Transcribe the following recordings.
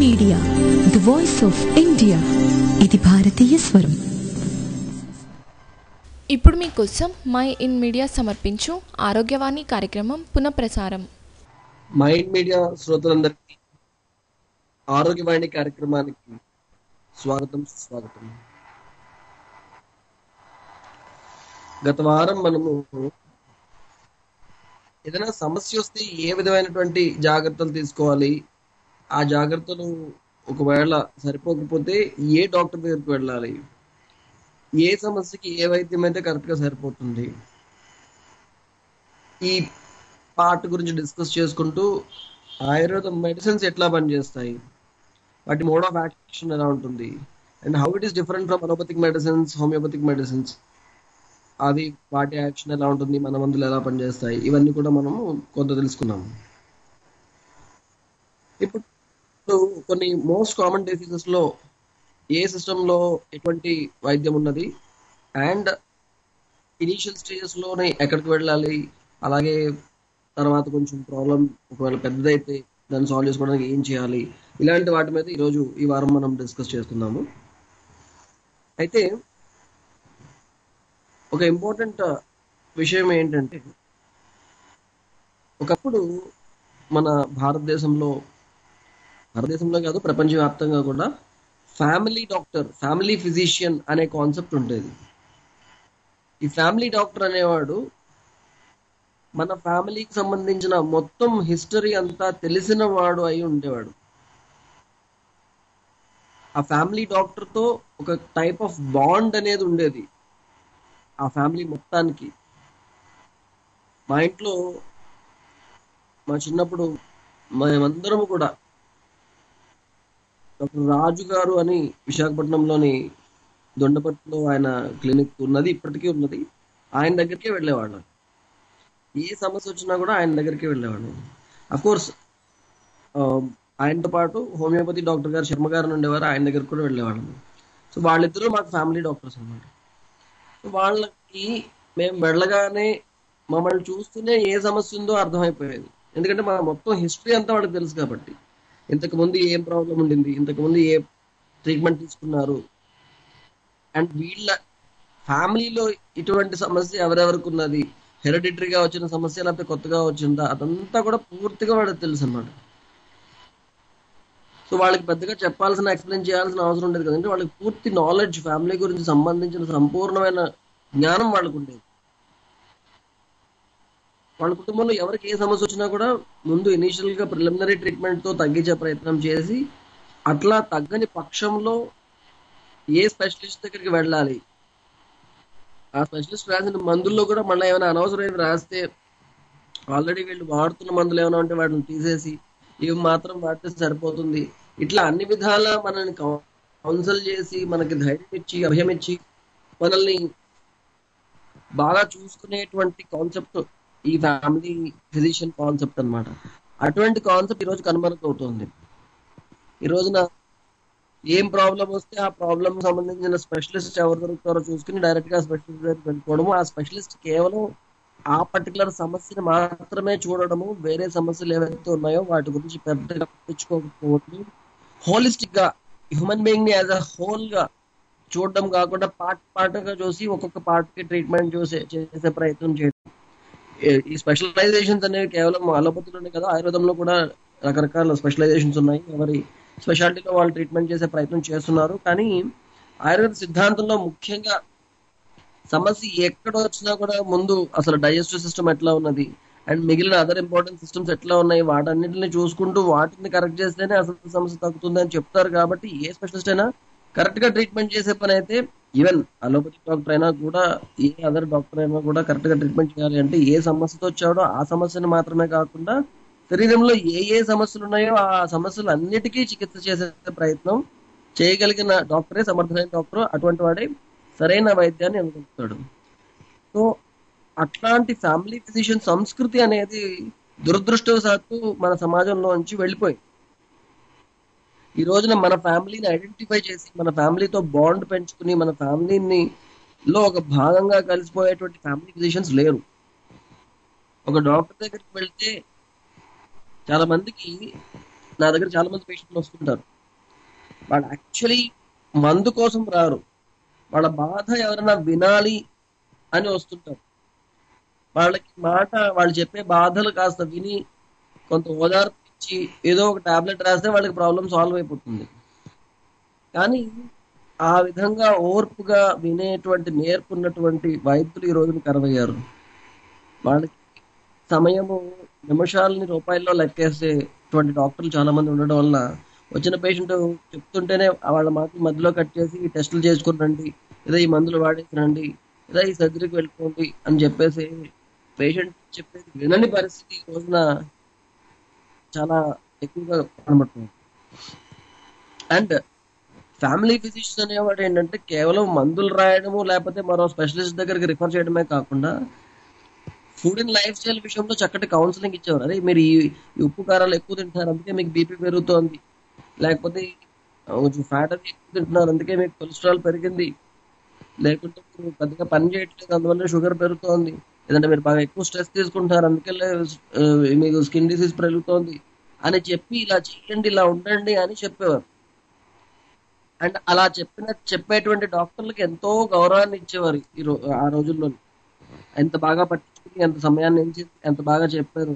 Media the voice of India ఇది భారతీయ స్వరం ఇప్పుడు మీకోసం మై ఇన్ మీడియా సమర్పించు ఆరోగ్యవాణి కార్యక్రమం పునఃప్రసారం మైండ్ మీడియా శ్రోతలందరికీ ఆరోగ్యవాణి కార్యక్రమానికి స్వాగతం స్వాగతం గత వారం మనము ఏదైనా సమస్య వస్తే ఏ విధమైనటువంటి జాగ్రత్తలు తీసుకోవాలి ఆ జాగ్రత్తలు ఒకవేళ సరిపోకపోతే ఏ డాక్టర్ దగ్గరికి వెళ్ళాలి ఏ సమస్యకి ఏ వైద్యం అయితే కరెక్ట్ గా సరిపోతుంది ఈ పార్ట్ గురించి డిస్కస్ చేసుకుంటూ ఆయుర్వేద మెడిసిన్స్ ఎట్లా పనిచేస్తాయి వాటి మోడ్ ఆఫ్ యాక్షన్ ఎలా ఉంటుంది and how it is different from allopathic medicines homeopathic medicines అది వాటి యాక్షన్ ఎలా ఉంటుంది మన మందులు ఎలా పనిచేస్తాయి ఇవన్నీ కూడా మనము కొంత తెలుసుకున్నాము ఇప్పుడు కొన్ని మోస్ట్ కామన్ డిసీజెస్ లో ఏ సిస్టమ్ లో ఎటువంటి వైద్యం ఉన్నది అండ్ ఇనీషియల్ స్టేజెస్ లోనే ఎక్కడికి వెళ్ళాలి అలాగే తర్వాత కొంచెం ప్రాబ్లం ఒకవేళ పెద్దదైతే దాన్ని సాల్వ్ చేసుకోవడానికి ఏం చేయాలి ఇలాంటి వాటి మీద ఈరోజు ఈ వారం మనం డిస్కస్ చేస్తున్నాము అయితే ఒక ఇంపార్టెంట్ విషయం ఏంటంటే ఒకప్పుడు మన భారతదేశంలో భారతదేశంలో కాదు ప్రపంచవ్యాప్తంగా కూడా ఫ్యామిలీ డాక్టర్ ఫ్యామిలీ ఫిజిషియన్ అనే కాన్సెప్ట్ ఉండేది ఈ ఫ్యామిలీ డాక్టర్ అనేవాడు మన ఫ్యామిలీకి సంబంధించిన మొత్తం హిస్టరీ అంతా తెలిసిన వాడు అయి ఉండేవాడు ఆ ఫ్యామిలీ డాక్టర్ తో ఒక టైప్ ఆఫ్ బాండ్ అనేది ఉండేది ఆ ఫ్యామిలీ మొత్తానికి మా ఇంట్లో మా చిన్నప్పుడు మేమందరం కూడా డాక్టర్ రాజు గారు అని విశాఖపట్నంలోని దొండపట్టులో ఆయన క్లినిక్ ఉన్నది ఇప్పటికీ ఉన్నది ఆయన దగ్గరికే వెళ్ళేవాళ్ళం ఏ సమస్య వచ్చినా కూడా ఆయన దగ్గరికి వెళ్ళేవాడు అఫ్ కోర్స్ ఆయనతో పాటు హోమియోపతి డాక్టర్ గారు శర్మ గారు ఉండేవారు ఆయన దగ్గరికి కూడా వెళ్ళేవాళ్ళం సో వాళ్ళిద్దరూ మాకు ఫ్యామిలీ డాక్టర్స్ అనమాట సో వాళ్ళకి మేము వెళ్ళగానే మమ్మల్ని చూస్తూనే ఏ సమస్య ఉందో అర్థమైపోయేది ఎందుకంటే మా మొత్తం హిస్టరీ అంతా వాళ్ళకి తెలుసు కాబట్టి ఇంతకు ముందు ఏం ప్రాబ్లం ఉండింది ఇంతకు ముందు ఏ ట్రీట్మెంట్ తీసుకున్నారు అండ్ వీళ్ళ ఫ్యామిలీలో ఇటువంటి సమస్య ఎవరెవరికి ఉన్నది హెరిడిటరీగా వచ్చిన సమస్య లేకపోతే కొత్తగా వచ్చిందా అదంతా కూడా పూర్తిగా వాళ్ళకి తెలుసు అన్నమాట సో వాళ్ళకి పెద్దగా చెప్పాల్సిన ఎక్స్ప్లెయిన్ చేయాల్సిన అవసరం ఉండేది కదంటే వాళ్ళకి పూర్తి నాలెడ్జ్ ఫ్యామిలీ గురించి సంబంధించిన సంపూర్ణమైన జ్ఞానం వాళ్ళకు ఉండేది వాళ్ళ కుటుంబంలో ఎవరికి ఏ సమస్య వచ్చినా కూడా ముందు ఇనీషియల్ గా ప్రిలిమినరీ ట్రీట్మెంట్ తో తగ్గించే ప్రయత్నం చేసి అట్లా తగ్గని పక్షంలో ఏ స్పెషలిస్ట్ దగ్గరికి వెళ్ళాలి ఆ స్పెషలిస్ట్ రాసిన మందుల్లో కూడా మళ్ళీ ఏమైనా అనవసరమైన రాస్తే ఆల్రెడీ వీళ్ళు వాడుతున్న మందులు ఏమైనా ఉంటే వాటిని తీసేసి ఇవి మాత్రం వాడితే సరిపోతుంది ఇట్లా అన్ని విధాల మనల్ని కౌన్సిల్ చేసి మనకి ధైర్యం ఇచ్చి అభయం ఇచ్చి మనల్ని బాగా చూసుకునేటువంటి కాన్సెప్ట్ ఈ ఫ్యామిలీ ఫిజిషియన్ కాన్సెప్ట్ అన్నమాట అటువంటి కాన్సెప్ట్ ఈరోజు కనుమరుగవుతుంది ఈ రోజున ఏం ప్రాబ్లం వస్తే ఆ ప్రాబ్లం సంబంధించిన స్పెషలిస్ట్ ఎవరు దొరుకుతారో చూసుకుని డైరెక్ట్ గా స్పెషలిస్ట్ దగ్గరికి వెళ్ళిపోవడము ఆ స్పెషలిస్ట్ కేవలం ఆ పర్టికులర్ సమస్యని మాత్రమే చూడడము వేరే సమస్యలు ఏవైతే ఉన్నాయో వాటి గురించి పెద్దగా పట్టించుకోకపోవడం హోలిస్టిక్ గా హ్యూమన్ బీయింగ్ ని యాజ్ అ హోల్ గా చూడడం కాకుండా పార్ట్ పార్ట్ గా చూసి ఒక్కొక్క పార్ట్ కి ట్రీట్మెంట్ చూసే చేసే ప్రయత్నం చేయడం ఈ స్పెషలైజేషన్స్ అనేవి కేవలం అలోపతిలోనే కదా ఆయుర్వేదంలో కూడా రకరకాల స్పెషలైజేషన్స్ ఉన్నాయి ఎవరి స్పెషాలిటీలో వాళ్ళు ట్రీట్మెంట్ చేసే ప్రయత్నం చేస్తున్నారు కానీ ఆయుర్వేద సిద్ధాంతంలో ముఖ్యంగా సమస్య ఎక్కడ వచ్చినా కూడా ముందు అసలు డైజెస్టివ్ సిస్టమ్ ఎట్లా ఉన్నది అండ్ మిగిలిన అదర్ ఇంపార్టెంట్ సిస్టమ్స్ ఎట్లా ఉన్నాయి వాటన్నిటిని చూసుకుంటూ వాటిని కరెక్ట్ చేస్తేనే అసలు సమస్య తగ్గుతుంది అని చెప్తారు కాబట్టి ఏ స్పెషలిస్ట్ అయినా కరెక్ట్ గా ట్రీట్మెంట్ చేసే పని అయితే ఈవెన్ అలోపతి డాక్టర్ అయినా కూడా ఏ అదర్ డాక్టర్ అయినా కూడా కరెక్ట్ గా ట్రీట్మెంట్ చేయాలి అంటే ఏ సమస్యతో వచ్చాడో ఆ సమస్యను మాత్రమే కాకుండా శరీరంలో ఏ ఏ సమస్యలు ఉన్నాయో ఆ సమస్యలు అన్నిటికీ చికిత్స చేసే ప్రయత్నం చేయగలిగిన డాక్టరే సమర్థమైన డాక్టర్ అటువంటి వాడే సరైన వైద్యాన్ని అనుకుంటాడు సో అట్లాంటి ఫ్యామిలీ ఫిజిషియన్ సంస్కృతి అనేది దురదృష్టవశాత్తు మన సమాజంలో నుంచి వెళ్ళిపోయింది ఈ రోజున మన ఫ్యామిలీని ఐడెంటిఫై చేసి మన ఫ్యామిలీతో బాండ్ పెంచుకుని మన ఫ్యామిలీని లో ఒక భాగంగా కలిసిపోయేటువంటి ఫ్యామిలీ ఫిజిషియన్స్ లేరు ఒక డాక్టర్ దగ్గరికి వెళ్తే చాలా మందికి నా దగ్గర చాలా మంది పేషెంట్లు వస్తుంటారు వాళ్ళు యాక్చువల్లీ మందు కోసం రారు వాళ్ళ బాధ ఎవరైనా వినాలి అని వస్తుంటారు వాళ్ళకి మాట వాళ్ళు చెప్పే బాధలు కాస్త విని కొంత ఓదార్పు ఇచ్చి ఏదో ఒక టాబ్లెట్ రాస్తే వాళ్ళకి ప్రాబ్లం సాల్వ్ అయిపోతుంది కానీ ఆ విధంగా ఓర్పుగా వినేటువంటి నేర్పున్నటువంటి వైద్యులు ఈ రోజున కరువయ్యారు వాళ్ళకి సమయము నిమిషాలని రూపాయల్లో లెక్కేసేటువంటి డాక్టర్లు చాలా మంది ఉండడం వల్ల వచ్చిన పేషెంట్ చెప్తుంటేనే వాళ్ళ మాటలు మధ్యలో కట్ చేసి ఈ టెస్టులు చేసుకుని రండి లేదా ఈ మందులు వాడేసి రండి లేదా ఈ సర్జరీకి వెళ్ళిపోండి అని చెప్పేసి పేషెంట్ చెప్పేది వినని పరిస్థితి ఈ రోజున చాలా ఎక్కువగా కనబడుతుంది అండ్ ఫ్యామిలీ ఫిజిషియన్ అనేవాడు ఏంటంటే కేవలం మందులు రాయడము లేకపోతే మరో స్పెషలిస్ట్ దగ్గరికి రిఫర్ చేయడమే కాకుండా ఫుడ్ అండ్ లైఫ్ స్టైల్ విషయంలో చక్కటి కౌన్సిలింగ్ ఇచ్చేవారు అదే మీరు ఈ ఈ ఉప్పు కారాలు ఎక్కువ తింటున్నారు అందుకే మీకు బీపీ పెరుగుతోంది లేకపోతే కొంచెం ఫ్యాట్ అది ఎక్కువ తింటున్నారు అందుకే మీకు కొలెస్ట్రాల్ పెరిగింది లేకుంటే మీరు పెద్దగా పని చేయట్లేదు అందువల్ల షుగర్ పెరుగుతోంది లేదంటే మీరు బాగా ఎక్కువ స్ట్రెస్ తీసుకుంటున్నారు అందుకే ఆ, మీకు స్కిన్ డిసీజ్ పెరుగుతోంది అని చెప్పి ఇలా చేయండి ఇలా ఉండండి అని చెప్పేవారు అండ్ అలా చెప్పిన చెప్పేటువంటి డాక్టర్లకు ఎంతో గౌరవాన్ని ఇచ్చేవారు ఈ రో ఆ రోజుల్లో ఎంత బాగా పట్టించుకుని ఎంత సమయాన్ని ఎంచి ఎంత బాగా చెప్పారు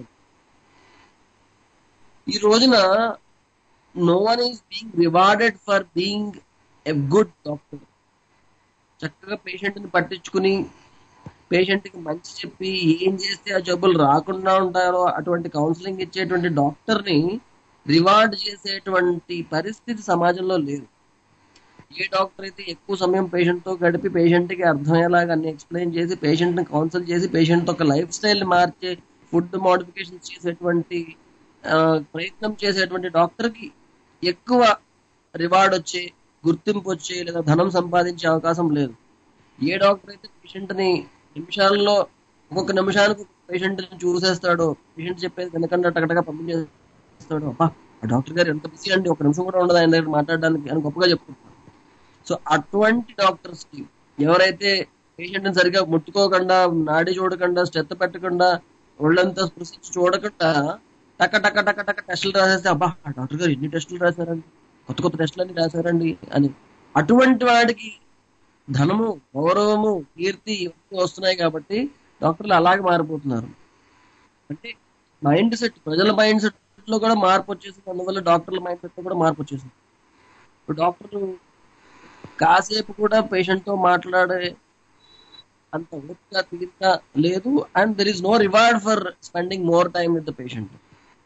ఈ రోజున no one is being rewarded for being a good doctor చక్కగా పేషెంట్ ని పట్టించుకుని పేషెంట్ కి మంచి చెప్పి ఏం చేస్తే ఆ జబ్బులు రాకుండా ఉంటారో అటువంటి కౌన్సిలింగ్ ఇచ్చేటువంటి డాక్టర్ ని రివార్డ్ చేసేటువంటి పరిస్థితి సమాజంలో లేదు ఏ డాక్టర్ అయితే ఎక్కువ సమయం పేషెంట్ తో గడిపి పేషెంట్ కి అర్థమయ్యేలాగా అన్ని ఎక్స్ప్లెయిన్ చేసి పేషెంట్ ని కౌన్సిల్ చేసి పేషెంట్ ఒక లైఫ్ స్టైల్ మార్చే ఫుడ్ మోడిఫికేషన్ చేసేటువంటి ఆ, ప్రయత్నం చేసేటువంటి డాక్టర్ కి ఎక్కువ రివార్డ్ వచ్చే గుర్తింపు వచ్చే లేదా ధనం సంపాదించే అవకాశం లేదు ఏ డాక్టర్ అయితే పేషెంట్ ని నిమిషాల్లో ఒక్కొక్క నిమిషానికి పేషెంట్ ని చూసేస్తాడో పేషెంట్ చెప్పేది వెనకుండా టకటగా పంపించేస్తాడో అబ్బా ఆ డాక్టర్ గారు ఎంత బిజీ అండి ఒక నిమిషం కూడా ఉండదు ఆయన దగ్గర మాట్లాడడానికి అని గొప్పగా చెప్పుకుంటారు సో అటువంటి డాక్టర్స్ కి ఎవరైతే పేషెంట్ ని సరిగా ముట్టుకోకుండా నాడి చూడకుండా శ్రద్ధ పెట్టకుండా ఒళ్ళంతా స్పృశించి చూడకుండా టక టక టక టక టెస్టులు రాసేస్తే అబ్బా ఆ డాక్టర్ గారు ఎన్ని టెస్టులు రాశారండి కొత్త కొత్త టెస్టులు అన్ని రాశారండి అని అటువంటి వాడికి ధనము గౌరవము కీర్తి ఇవన్నీ వస్తున్నాయి కాబట్టి డాక్టర్లు అలాగే మారిపోతున్నారు అంటే మైండ్ సెట్ ప్రజల మైండ్ సెట్ లో కూడా మార్పు వచ్చేసింది అందువల్ల డాక్టర్ల మైండ్ సెట్ లో కూడా మార్పు వచ్చేసింది ఇప్పుడు డాక్టర్లు కాసేపు కూడా పేషెంట్ తో మాట్లాడే అంత ఓపిక తీరిక లేదు and there is no reward for spending more time with the patient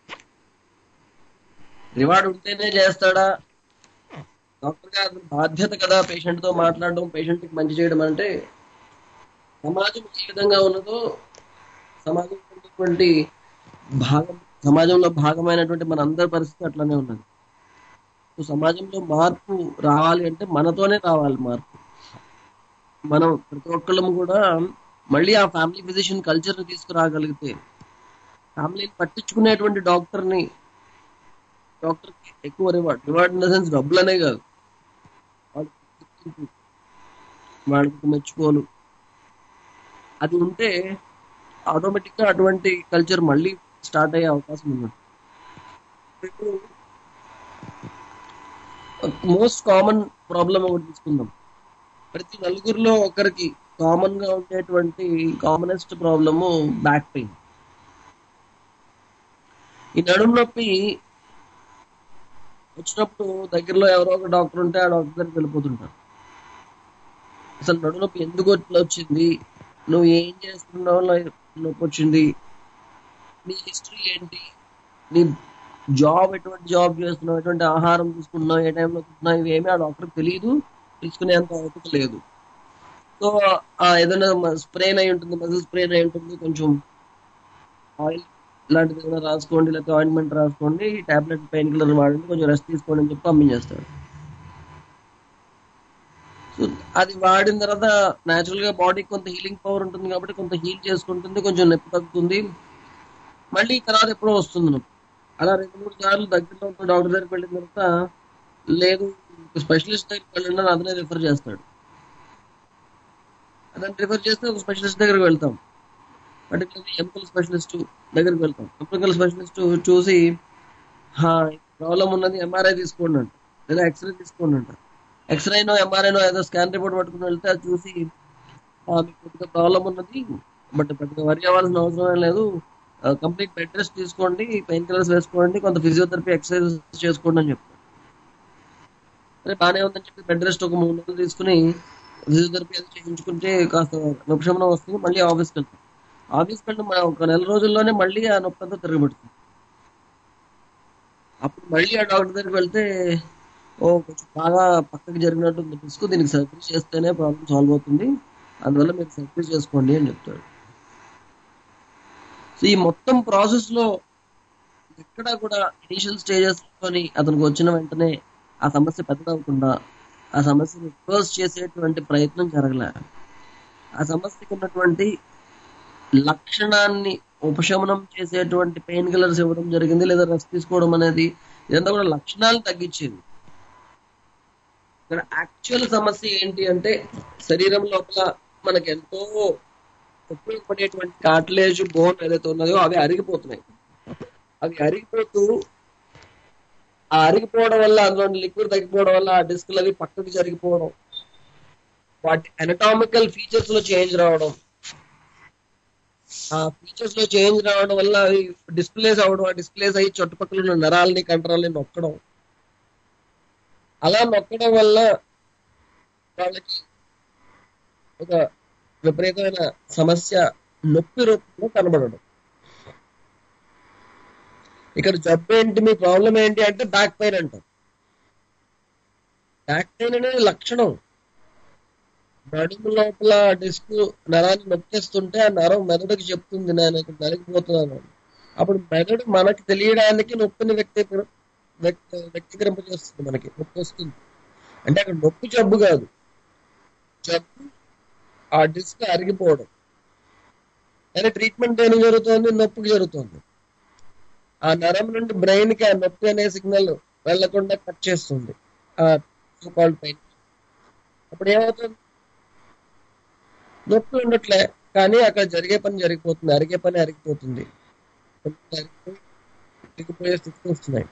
reward ఉంటేనే చేస్తాడా డాక్టర్ గారి బాధ్యత కదా పేషెంట్ తో మాట్లాడడం పేషెంట్ కి మంచి చేయడం అంటే సమాజం ఏ విధంగా ఉన్నదో సమాజంలో ఉన్నటువంటి భాగం సమాజంలో భాగమైనటువంటి మన అందరి పరిస్థితి అట్లానే ఉన్నది సో సమాజంలో మార్పు రావాలి అంటే మనతోనే రావాలి మార్పు మనం ప్రతి ఒక్కళ్ళము కూడా మళ్ళీ ఆ ఫ్యామిలీ ఫిజిషియన్ కల్చర్ ని తీసుకురాగలిగితే ఫ్యామిలీని పట్టించుకునేటువంటి డాక్టర్ ని డాక్టర్ కి ఎక్కువ reward reward in the sense డబ్బులు అనే కాదు వాళ్ళకి గుర్తింపు, వాళ్ళకి మెచ్చుకోలు అది ఉంటే ఆటోమేటిక్ గా అటువంటి కల్చర్ మళ్ళీ స్టార్ట్ అయ్యే అవకాశం ఉంది ఇప్పుడు మోస్ట్ కామన్ ప్రాబ్లం ఒకటి తీసుకుందాం ప్రతి నలుగురిలో ఒకరికి కామన్ గా ఉండేటువంటి కామనెస్ట్ ప్రాబ్లము బ్యాక్ పెయిన్ ఈ నడుము నొప్పి వచ్చినప్పుడు దగ్గరలో ఎవరో ఒక డాక్టర్ ఉంటే ఆ డాక్టర్ దగ్గరికి వెళ్ళిపోతుంటారు అసలు నడుము నొప్పి ఎందుకు ఇట్లా వచ్చింది నువ్వు ఏం చేస్తున్నావు నొప్పి వచ్చింది నీ హిస్టరీ ఏంటి నీ జాబ్ ఎటువంటి జాబ్ చేస్తున్నావు ఎటువంటి ఆహారం తీసుకుంటున్నావు ఏ టైంలో తీసుకున్నావు ఇవేమీ ఆ డాక్టర్కి తెలియదు తీసుకునేంత ఓపిక లేదు సో ఆ ఏదైనా స్ప్రేన్ అయి ఉంటుంది మజిల్ స్ప్రేన్ అయి ఉంటుంది కొంచెం ఆయిల్ ఇలాంటిది ఏదైనా రాసుకోండి లేకపోతే ఆయింట్మెంట్ రాసుకోండి టాబ్లెట్ పెయిన్ కిల్లర్ వాడండి కొంచెం రెస్ట్ తీసుకోండి అని చెప్పి పంపించేస్తాడు సో అది వాడిన తర్వాత న్యాచురల్ గా బాడీకి కొంత హీలింగ్ పవర్ ఉంటుంది కాబట్టి కొంత హీల్ చేసుకుంటుంది కొంచెం నొప్పి తగ్గుతుంది మళ్ళీ తర్వాత ఎప్పుడో వస్తుంది నొప్పి అలా రెండు మూడు సార్లు దగ్గరలో ఉన్న డాక్టర్ దగ్గరికి వెళ్ళిన తర్వాత లేదు స్పెషలిస్ట్ దగ్గరికి వెళ్ళండి అని అతనే రిఫర్ చేస్తాడు అతను రిఫర్ చేస్తే ఒక స్పెషలిస్ట్ దగ్గరికి వెళ్తాం పర్టికులర్లీ ఎముకల స్పెషలిస్ట్ దగ్గరికి వెళ్తాం ఎముకల స్పెషలిస్ట్ చూసి ప్రాబ్లం ఉన్నది ఎంఆర్ఐ తీసుకోండి అంట లేదా ఎక్స్రే తీసుకోండి అంటారు ఎక్స్రేనో ఎంఆర్ఐనో ఏదో స్కాన్ రిపోర్ట్ పట్టుకుని వెళ్తే అది చూసి "ఆ, మీకు కొద్దిగా ప్రాబ్లం ఉన్నది బట్ పెద్దగా వరి అవ్వాల్సిన అవసరం ఏం లేదు కంప్లీట్ బెడ్ రెస్ట్ తీసుకోండి పెయిన్ కిల్లర్స్ వేసుకోండి కొంత ఫిజియోథెరపీ ఎక్సర్సైజ్ చేసుకోండి అని చెప్తారు సరే బాగానే ఉందని చెప్పి బెడ్ రెస్ట్ ఒక మూడు నెలలు తీసుకుని ఫిజియోథెరపీ అది చేయించుకుంటే కాస్త ఉపశమనం వస్తుంది మళ్ళీ ఆఫీస్కి వెళ్తాం ఆఫీస్కి వెళ్ళి మన ఒక నెల రోజుల్లోనే మళ్ళీ ఆ నొప్పి అంతా తిరగబడుతుంది అప్పుడు మళ్ళీ ఆ డాక్టర్ దగ్గరికి వెళ్తే ఓ కొంచెం బాగా పక్కకి జరిగినట్టు ఉంది డిస్క్ దీనికి సర్జరీ చేస్తేనే ప్రాబ్లం సాల్వ్ అవుతుంది అందువల్ల మీరు సర్జరీ చేసుకోండి అని చెప్తాడు సో ఈ మొత్తం ప్రాసెస్ లో ఎక్కడా కూడా ఇనిషియల్ స్టేజెస్ లోని అతనికి వచ్చిన వెంటనే ఆ సమస్య పెద్దదవకుండా ఆ సమస్యని రివర్స్ చేసేటువంటి ప్రయత్నం జరగలే ఆ సమస్యకు ఉన్నటువంటి లక్షణాన్ని ఉపశమనం చేసేటువంటి పెయిన్ కిల్లర్స్ ఇవ్వడం జరిగింది లేదా రెస్ట్ తీసుకోవడం అనేది ఇదంతా కూడా లక్షణాలు తగ్గించేది ఇక్కడ యాక్చువల్ సమస్య ఏంటి అంటే శరీరం లోపల మనకి ఎంతో ఉపయోగపడేటువంటి కార్టిలేజ్ బోన్ ఏదైతే ఉన్నదో అవి అరిగిపోతున్నాయి అవి అరిగిపోతూ ఆ అరిగిపోవడం వల్ల అందులో లిక్విడ్ తగ్గిపోవడం వల్ల ఆ డిస్క్లు అవి పక్కకి జరిగిపోవడం వాటి అనటామికల్ ఫీచర్స్ లో చేంజ్ రావడం ఆ ఫీచర్స్ లో చేంజ్ రావడం వల్ల అవి డిస్ప్లేస్ అవడం ఆ డిస్ప్లేస్ అయ్యి చుట్టుపక్కల ఉన్న నరాలని కండరాలని నొక్కడం అలా నొక్కడం వల్ల వాళ్ళకి ఒక విపరీతమైన సమస్య నొప్పి రూపంలో కనబడడం ఇక్కడ జబ్బు ఏంటి మీ ప్రాబ్లం ఏంటి అంటే బ్యాక్ పెయిన్ అంటాం బ్యాక్ పెయిన్ అనేది లక్షణం నడుము లోపల డిస్క్ నరాన్ని నొక్కేస్తుంటే ఆ నరం మెదడుకి చెప్తుంది నేను ఇక్కడ నలిగిపోతున్నాను అని. అప్పుడు మెదడు మనకి తెలియడానికి నొప్పిని వ్యక్తి వ్యక్తి వ్యక్తీకరింపజేస్తుంది మనకి నొప్పి వస్తుంది అంటే అక్కడ నొప్పి జబ్బు కాదు జబ్బు ఆ డిస్క్ అరిగిపోవడం అదే ట్రీట్మెంట్ ఏం జరుగుతుంది నొప్పికి జరుగుతుంది ఆ నరం నుండి బ్రెయిన్ కి ఆ నొప్పి అనే సిగ్నల్ వెళ్లకుండా కట్ చేస్తుంది ఆ కాల్డ్ పెయిన్ అప్పుడు ఏమవుతుంది నొప్పి ఉండట్లే కానీ అక్కడ జరిగే పని జరిగిపోతుంది అరిగే పని అరిగిపోతుంది అరిగిపోయే స్థితికి వస్తున్నాయి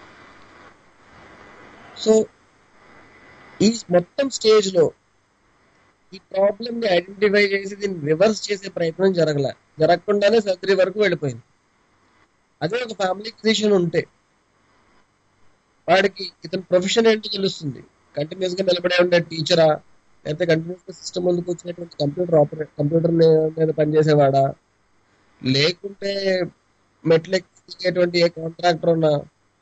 సో ఈ మొత్తం స్టేజ్ లో ఈ ప్రాబ్లమ్ ని ఐడెంటిఫై చేసి దీన్ని రివర్స్ చేసే ప్రయత్నం జరగల జరగకుండానే సర్జరీ వరకు వెళ్ళిపోయింది అదే ఒక ఫ్యామిలీ ఫిజిషియన్ ఉంటే వాడికి ఇతని ప్రొఫెషన్ ఏంటో తెలుస్తుంది కంటిన్యూస్ గా నిలబడే ఉండే టీచరా లేకపోతే కంటిన్యూస్ గా సిస్టమ్ ముందుకు వచ్చినటువంటి కంప్యూటర్ ఆపరేట్ కంప్యూటర్ మీద పనిచేసేవాడా లేకుంటే మెట్లు ఎక్కేటువంటి ఏ కాంట్రాక్టర్ ఉన్నా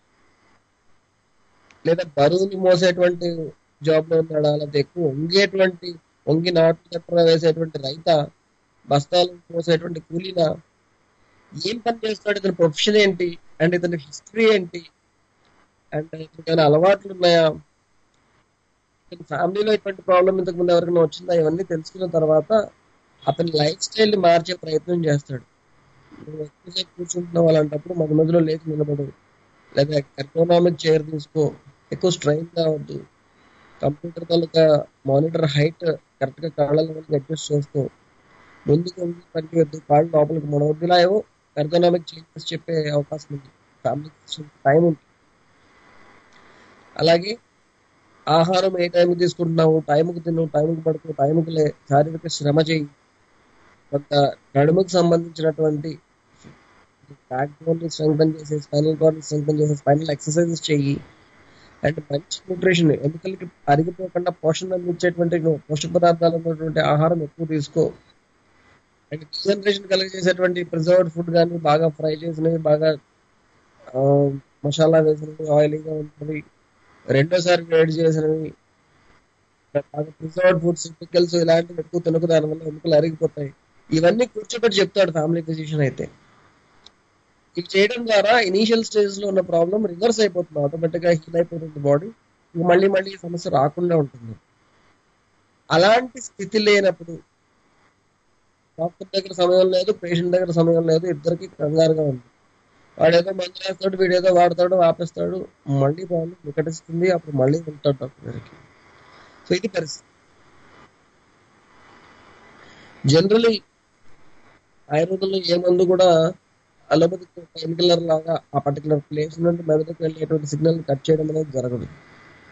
లేదా బరువుని మోసేటువంటి జాబ్ లో ఉన్నాడా లేకపోతే ఎక్కువ వంగేటువంటి వంగి నాటు చక్ర వేసేటువంటి రైత బస్తాలు మోసేటువంటి కూలీనా ఏం పని చేస్తాడు ఇతని ప్రొఫెషన్ ఏంటి అండ్ ఇతని హిస్టరీ ఏంటి అండ్ ఇతనికి అలవాట్లు ఉన్నాయా ఇతని ఫ్యామిలీలో ఇటువంటి ప్రాబ్లం ఇంతకు ముందు ఎవరికైనా వచ్చిందా ఇవన్నీ తెలుసుకున్న తర్వాత అతని లైఫ్ స్టైల్ ని మార్చే ప్రయత్నం చేస్తాడు నువ్వు ఎక్కువసేపు కూర్చుంటున్నావు అలాంటప్పుడు మధ్య మధ్యలో లేచి నిలబడు లేదా ఎకనామిక్ చైర్ తీసుకో ఎక్కువ స్ట్రైన్ కావద్దు కంప్యూటర్ తాలూకా మానిటర్ హైట్ కరెక్ట్ గా కాళ్ళ లెవెల్కి అడ్జస్ట్ చేసుకో ముందుకు వంగి పనికి వద్దు కాళ్ళు లోపలికి మనవద్దు ఇలా ఏవో ఎర్గనామిక్ చేంజెస్ చెప్పే అవకాశం ఉంది ఫ్యామిలీ టైం ఉంటుంది అలాగే ఆహారం ఏ టైంకి తీసుకుంటున్నావు టైంకి తిను టైంకి పడుకో టైంకి లే శారీరక శ్రమ చేయి కొంత నడుముకు సంబంధించినటువంటి బ్యాక్ బోన్ స్ట్రెంగ్ చేసే స్పైనల్ కార్డ్ స్ట్రెంగ్ చేసే స్పైనల్ ఎక్సర్సైజెస్ చెయ్యి అండ్ మంచి న్యూట్రిషన్ ఎముకలకి అరిగిపోకుండా పోషణ అందించేటువంటి పోషక పదార్థాలు ఉన్నటువంటి ఆహారం ఎక్కువ తీసుకో అండ్ డిజనరేషన్ కలిగజేసేటువంటి ప్రిజర్వ్డ్ ఫుడ్ కానీ బాగా ఫ్రై చేసినవి బాగా ఆ, మసాలా వేసినవి ఆయిలీగా ఉన్నవి రెండోసారి వేడి చేసినవి బాగా ప్రిజర్వ్డ్ ఫుడ్స్ పికల్స్ ఇలాంటివి ఎక్కువ తినకు దానివల్ల ఎముకలు అరిగిపోతాయి ఇవన్నీ కూర్చోబెట్టి చెప్తాడు ఫ్యామిలీ ఫిజిషియన్ అయితే ఇది చేయడం ద్వారా ఇనీషియల్ స్టేజ్ లో ఉన్న ప్రాబ్లం రివర్స్ అయిపోతుంది ఆటోమేటిక్ గా హీల్ అయిపోతుంది బాడీ మళ్ళీ మళ్ళీ ఈ సమస్య రాకుండా ఉంటుంది అలాంటి స్థితి లేనప్పుడు డాక్టర్ దగ్గర సమయం లేదు పేషెంట్ దగ్గర సమయం లేదు ఇద్దరికి కంగారుగా ఉంది వాడేదో మందు వేస్తాడు వీడేదో వాడతాడు ఆపేస్తాడు మళ్ళీ ప్రాబ్లం వికటిస్తుంది అప్పుడు మళ్ళీ వెళ్తాడు డాక్టర్ దగ్గరికి సో ఇది పరిస్థితి జనరలీ ఆయుర్వేదంలో ఏ మందు కూడా అలోపతి పెయిన్ కిల్లర్ లాగా ఆ పర్టికులర్ ప్లేస్ నుండి మెదడుకు వెళ్ళేటువంటి సిగ్నల్ కట్ చేయడం అనేది జరగదు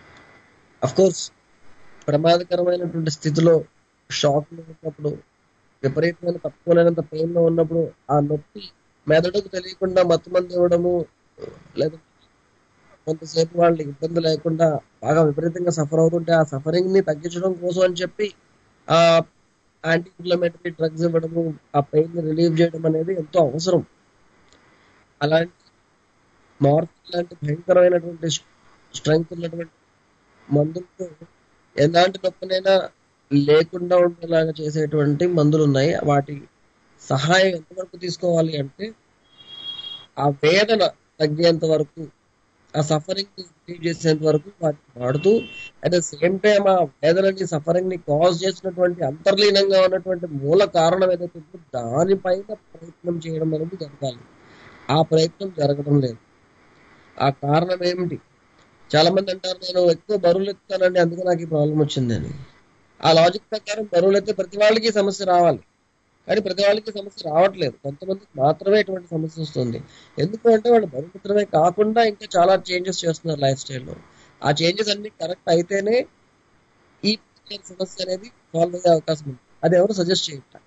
అఫ్ కోర్స్ ప్రమాదకరమైనటువంటి స్థితిలో షాక్ లో ఉన్నప్పుడు విపరీతమైన తట్టుకోలేనంత పెయిన్ లో ఉన్నప్పుడు ఆ నొప్పి మెదడుకు తెలియకుండా మత్తుమంది ఇవ్వడము లేదా కొంతసేపు వాళ్ళకి ఇబ్బంది లేకుండా బాగా విపరీతంగా సఫర్ అవుతుంటే ఆ సఫరింగ్ ని తగ్గించడం కోసం అని చెప్పి ఆ యాంటీ ఇన్ఫ్లమేటరీ డ్రగ్స్ ఇవ్వడము ఆ పెయిన్ ని రిలీవ్ చేయడం అనేది ఎంతో అవసరం అలాంటి మార్పు లాంటి భయంకరమైనటువంటి స్ట్రెంగ్త్ ఉన్నటువంటి మందులతో ఎలాంటి నొప్పినైనా లేకుండా ఉండేలాగా చేసేటువంటి మందులు ఉన్నాయి వాటి సహాయం ఎంతవరకు తీసుకోవాలి అంటే ఆ వేదన తగ్గేంత వరకు ఆ సఫరింగ్ రిలీవ్ చేసేంత వరకు వాటిని వాడుతూ అట్ ద సేమ్ టైం ఆ వేదనని సఫరింగ్ ని కాజ్ చేసినటువంటి అంతర్లీనంగా ఉన్నటువంటి మూల కారణం ఏదైతే ఉందో దానిపైన ప్రయత్నం చేయడం అనేది జరగాలి ఆ ప్రయత్నం జరగడం లేదు ఆ కారణం ఏమిటి చాలా మంది అంటారు నేను ఎక్కువ బరువులు ఎత్తుతానండి అందుకే నాకు ఈ ప్రాబ్లం వచ్చిందని ఆ లాజిక్ ప్రకారం బరువులు ఎత్తే ప్రతి వాళ్ళకి సమస్య రావాలి కానీ ప్రతి వాళ్ళకి సమస్య రావట్లేదు కొంతమందికి మాత్రమే ఇటువంటి సమస్య వస్తుంది ఎందుకు అంటే వాళ్ళు బరువు ఎత్తడమే కాకుండా ఇంకా చాలా చేంజెస్ చేస్తున్నారు లైఫ్ స్టైల్లో ఆ చేంజెస్ అన్ని కరెక్ట్ అయితేనే ఈ సమస్య అనేది సాల్వ్ అయ్యే అవకాశం ఉంది అది ఎవరు సజెస్ట్ చేయట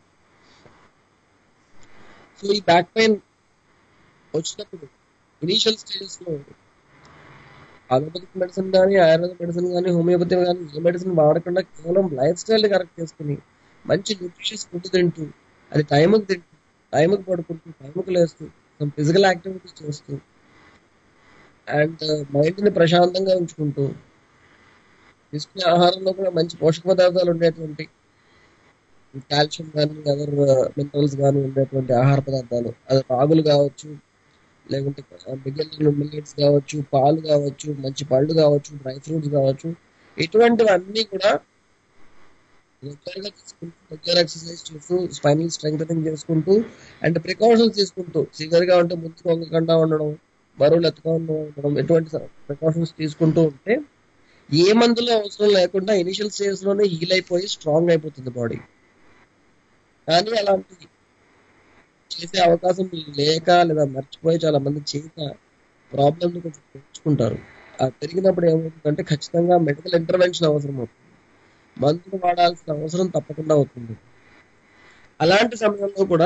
సో ఈ బ్యాక్ పెయిన్ వచ్చినప్పుడు ఇనీషియల్ స్టేజెస్ లో అలోపతిక్ మెడిసిన్ కానీ ఆయుర్వేద మెడిసిన్ కానీ హోమియోపతి కానీ ఏ మెడిసిన్ వాడకుండా కేవలం లైఫ్ స్టైల్ కరెక్ట్ చేసుకుని మంచి న్యూట్రిషియస్ ఫుడ్ తింటూ అది టైంకి తింటూ టైంకి పడుకుంటూ టైంకి లేస్తూ ఫిజికల్ యాక్టివిటీస్ చేస్తూ అండ్ మైండ్ ని ప్రశాంతంగా ఉంచుకుంటూ తీసుకునే ఆహారంలో కూడా మంచి పోషక పదార్థాలు ఉండేటువంటి కాల్షియం కానీ అదర్ మినరల్స్ కానీ ఉండేటువంటి ఆహార పదార్థాలు అది రాగులు కావచ్చు లేకుంటే మిగిలిన మిల్లెట్స్ కావచ్చు పాలు కావచ్చు మంచి పళ్ళు కావచ్చు డ్రై ఫ్రూట్స్ కావచ్చు ఇటువంటివన్నీ కూడా రెగ్యులర్ గా తీసుకుంటూ రెగ్యులర్ ఎక్సర్సైజ్ చేస్తూ స్పైనల్ స్ట్రెంగ్ చేసుకుంటూ అండ్ ప్రికాషన్స్ తీసుకుంటూ సివియర్ గా ఉంటే ముందుకు వంగకుండా ఉండడం బరువులు ఎత్తుకుండా ఉండడం ఎటువంటి ప్రికాషన్స్ తీసుకుంటూ ఉంటే ఏ మందులో అవసరం లేకుండా ఇనిషియల్ స్టేజ్ లోనే హీల్ అయిపోయి స్ట్రాంగ్ అయిపోతుంది బాడీ కానీ అలాంటి చేసే అవకాశం లేక లేదా మర్చిపోయి చాలా మంది చేయక ప్రాబ్లమ్ కొంచెం పెంచుకుంటారు ఆ పెరిగినప్పుడు ఏమవుతుందంటే ఖచ్చితంగా మెడికల్ ఇంటర్వెన్షన్ అవసరం అవుతుంది మందులు వాడాల్సిన అవసరం తప్పకుండా అవుతుంది అలాంటి సమయంలో కూడా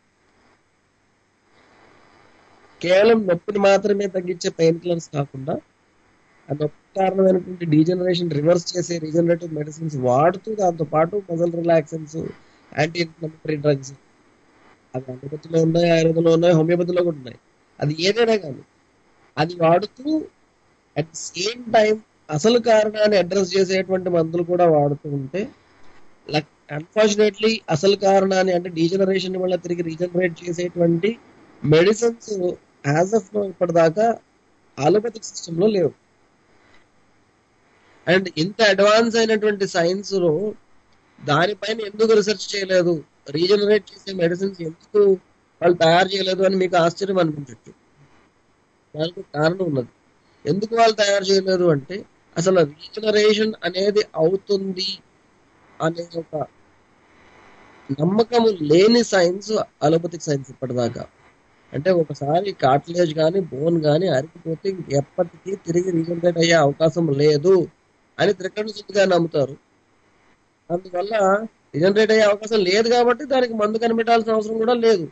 కేవలం నొప్పిని మాత్రమే తగ్గించే పెయిన్ కిల్లర్స్ కాకుండా ఆ నొప్పి కారణమైనటువంటి డీజనరేషన్ రివర్స్ చేసే రీజనరేటివ్ మెడిసిన్స్ వాడుతూ దాంతో పాటు muscle relaxants anti inflammatory drugs అవి అలోపతిలో ఉన్నాయి ఆయుర్వేదంలో ఉన్నాయి హోమియోపతిలో కూడా ఉన్నాయి అది ఏదైనా కానీ అది వాడుతూ అట్ సేమ్ టైం అసలు కారణాన్ని అడ్రస్ చేసేటువంటి మందులు కూడా వాడుతూ ఉంటే అన్ఫార్చునేట్లీ అసలు కారణాన్ని అంటే డీజనరేషన్ వల్ల తిరిగి రీజనరేట్ చేసేటువంటి మెడిసిన్స్ యాజ్ ఆఫ్ నో ఇప్పటిదాకా ఆలోపతిక్ సిస్టమ్ లో లేవు అండ్ ఇంత అడ్వాన్స్ అయినటువంటి సైన్స్ లో దానిపైన ఎందుకు రీసెర్చ్ చేయలేదు రీజనరేట్ చేసే మెడిసిన్స్ ఎందుకు వాళ్ళు తయారు చేయలేదు అని మీకు ఆశ్చర్యం అనిపించచ్చు దానికి కారణం ఉన్నది ఎందుకు వాళ్ళు తయారు చేయలేదు అంటే అసలు రీజనరేషన్ అనేది అవుతుంది అనే ఒక నమ్మకము లేని సైన్స్ అలోపతిక్ సైన్స్ ఇప్పటిదాకా అంటే ఒకసారి కార్టిలేజ్ కానీ బోన్ కానీ అరిగిపోతే ఎప్పటికీ తిరిగి రీజనరేట్ అయ్యే అవకాశం లేదు అని త్రికరణ శుద్ధిగా నమ్ముతారు అందువల్ల రీజనరేట్ అయ్యే అవకాశం లేదు కాబట్టి దానికి మందు కనిపెట్టాల్సిన అవసరం కూడా లేదు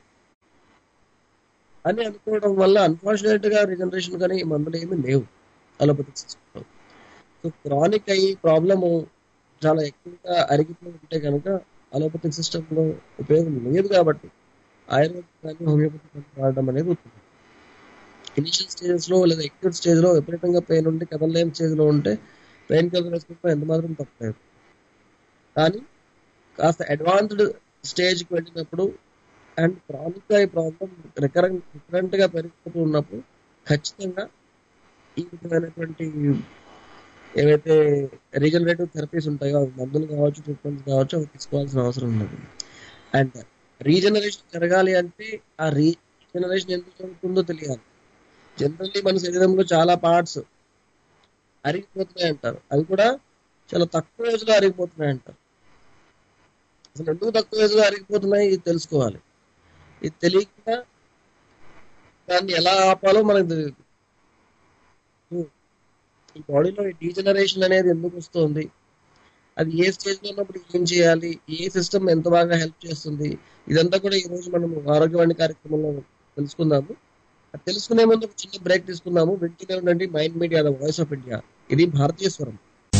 అని అనుకోవడం వల్ల అన్ఫార్చునేట్ గా రీజనరేషన్ కానీ ఈ మందులు ఏమీ లేవు అలోపతిక్ సిస్టమ్ సో క్రానిక్ అయ్యి ప్రాబ్లము చాలా ఎక్కువగా అరిగిపోయి ఉంటే కనుక అలోపతిక్ సిస్టమ్ లో ఉపయోగం లేదు కాబట్టి ఆయుర్వేదం కానీ హోమియోపతి కానీ వాడడం అనేది ఉత్తమం ఇనిషియల్ స్టేజెస్ లో లేదా ఎక్యూట్ స్టేజ్ లో విపరీతంగా పెయిన్ ఉంటే కదలలేని స్టేజ్ లో ఉంటే పెయిన్ కిల్లర్ వేసుకుంటే ఎంత మాత్రం తప్పలేదు కానీ కాస్త అడ్వాన్స్డ్ స్టేజ్ కి వెళ్ళినప్పుడు అండ్ క్రానిక్ గా ఈ ప్రాబ్లం రికరెంట్ రికరెంట్ గా పెరిగిపోతూ ఉన్నప్పుడు ఖచ్చితంగా ఈ విధమైనటువంటి ఏవైతే రీజనరేటివ్ థెరపీస్ ఉంటాయో అవి మందులు కావచ్చు ట్రీట్మెంట్స్ కావచ్చు అవి తీసుకోవాల్సిన అవసరం ఉన్నది అండ్ రీజనరేషన్ జరగాలి అంటే ఆ రీజనరేషన్ ఎందుకు జరుగుతుందో తెలియాలి జనరల్లీ మన శరీరంలో చాలా పార్ట్స్ అరిగిపోతున్నాయి అంటారు అవి కూడా చాలా తక్కువ ఏజ్ లో అరిగిపోతున్నాయి అంటారు అసలు ఎందుకు తక్కువ ఏజ్ లో అరిగిపోతున్నాయి ఇది తెలుసుకోవాలి ఇది తెలియకుండా దాన్ని ఎలా ఆపాలో మనకు తెలియదు ఈ బాడీలో ఈ డీజనరేషన్ అనేది ఎందుకు వస్తుంది అది ఏ స్టేజ్ లో ఉన్నప్పుడు ఏం చేయాలి ఏ సిస్టమ్ ఎంత బాగా హెల్ప్ చేస్తుంది ఇదంతా కూడా ఈ రోజు మనం ఆరోగ్యవాణి కార్యక్రమంలో తెలుసుకుందాము అది తెలుసుకునే ముందు ఒక చిన్న బ్రేక్ తీసుకుందాము వింటూనే ఉండండి Mind Media the voice of India ఇది భారతీయ స్వరం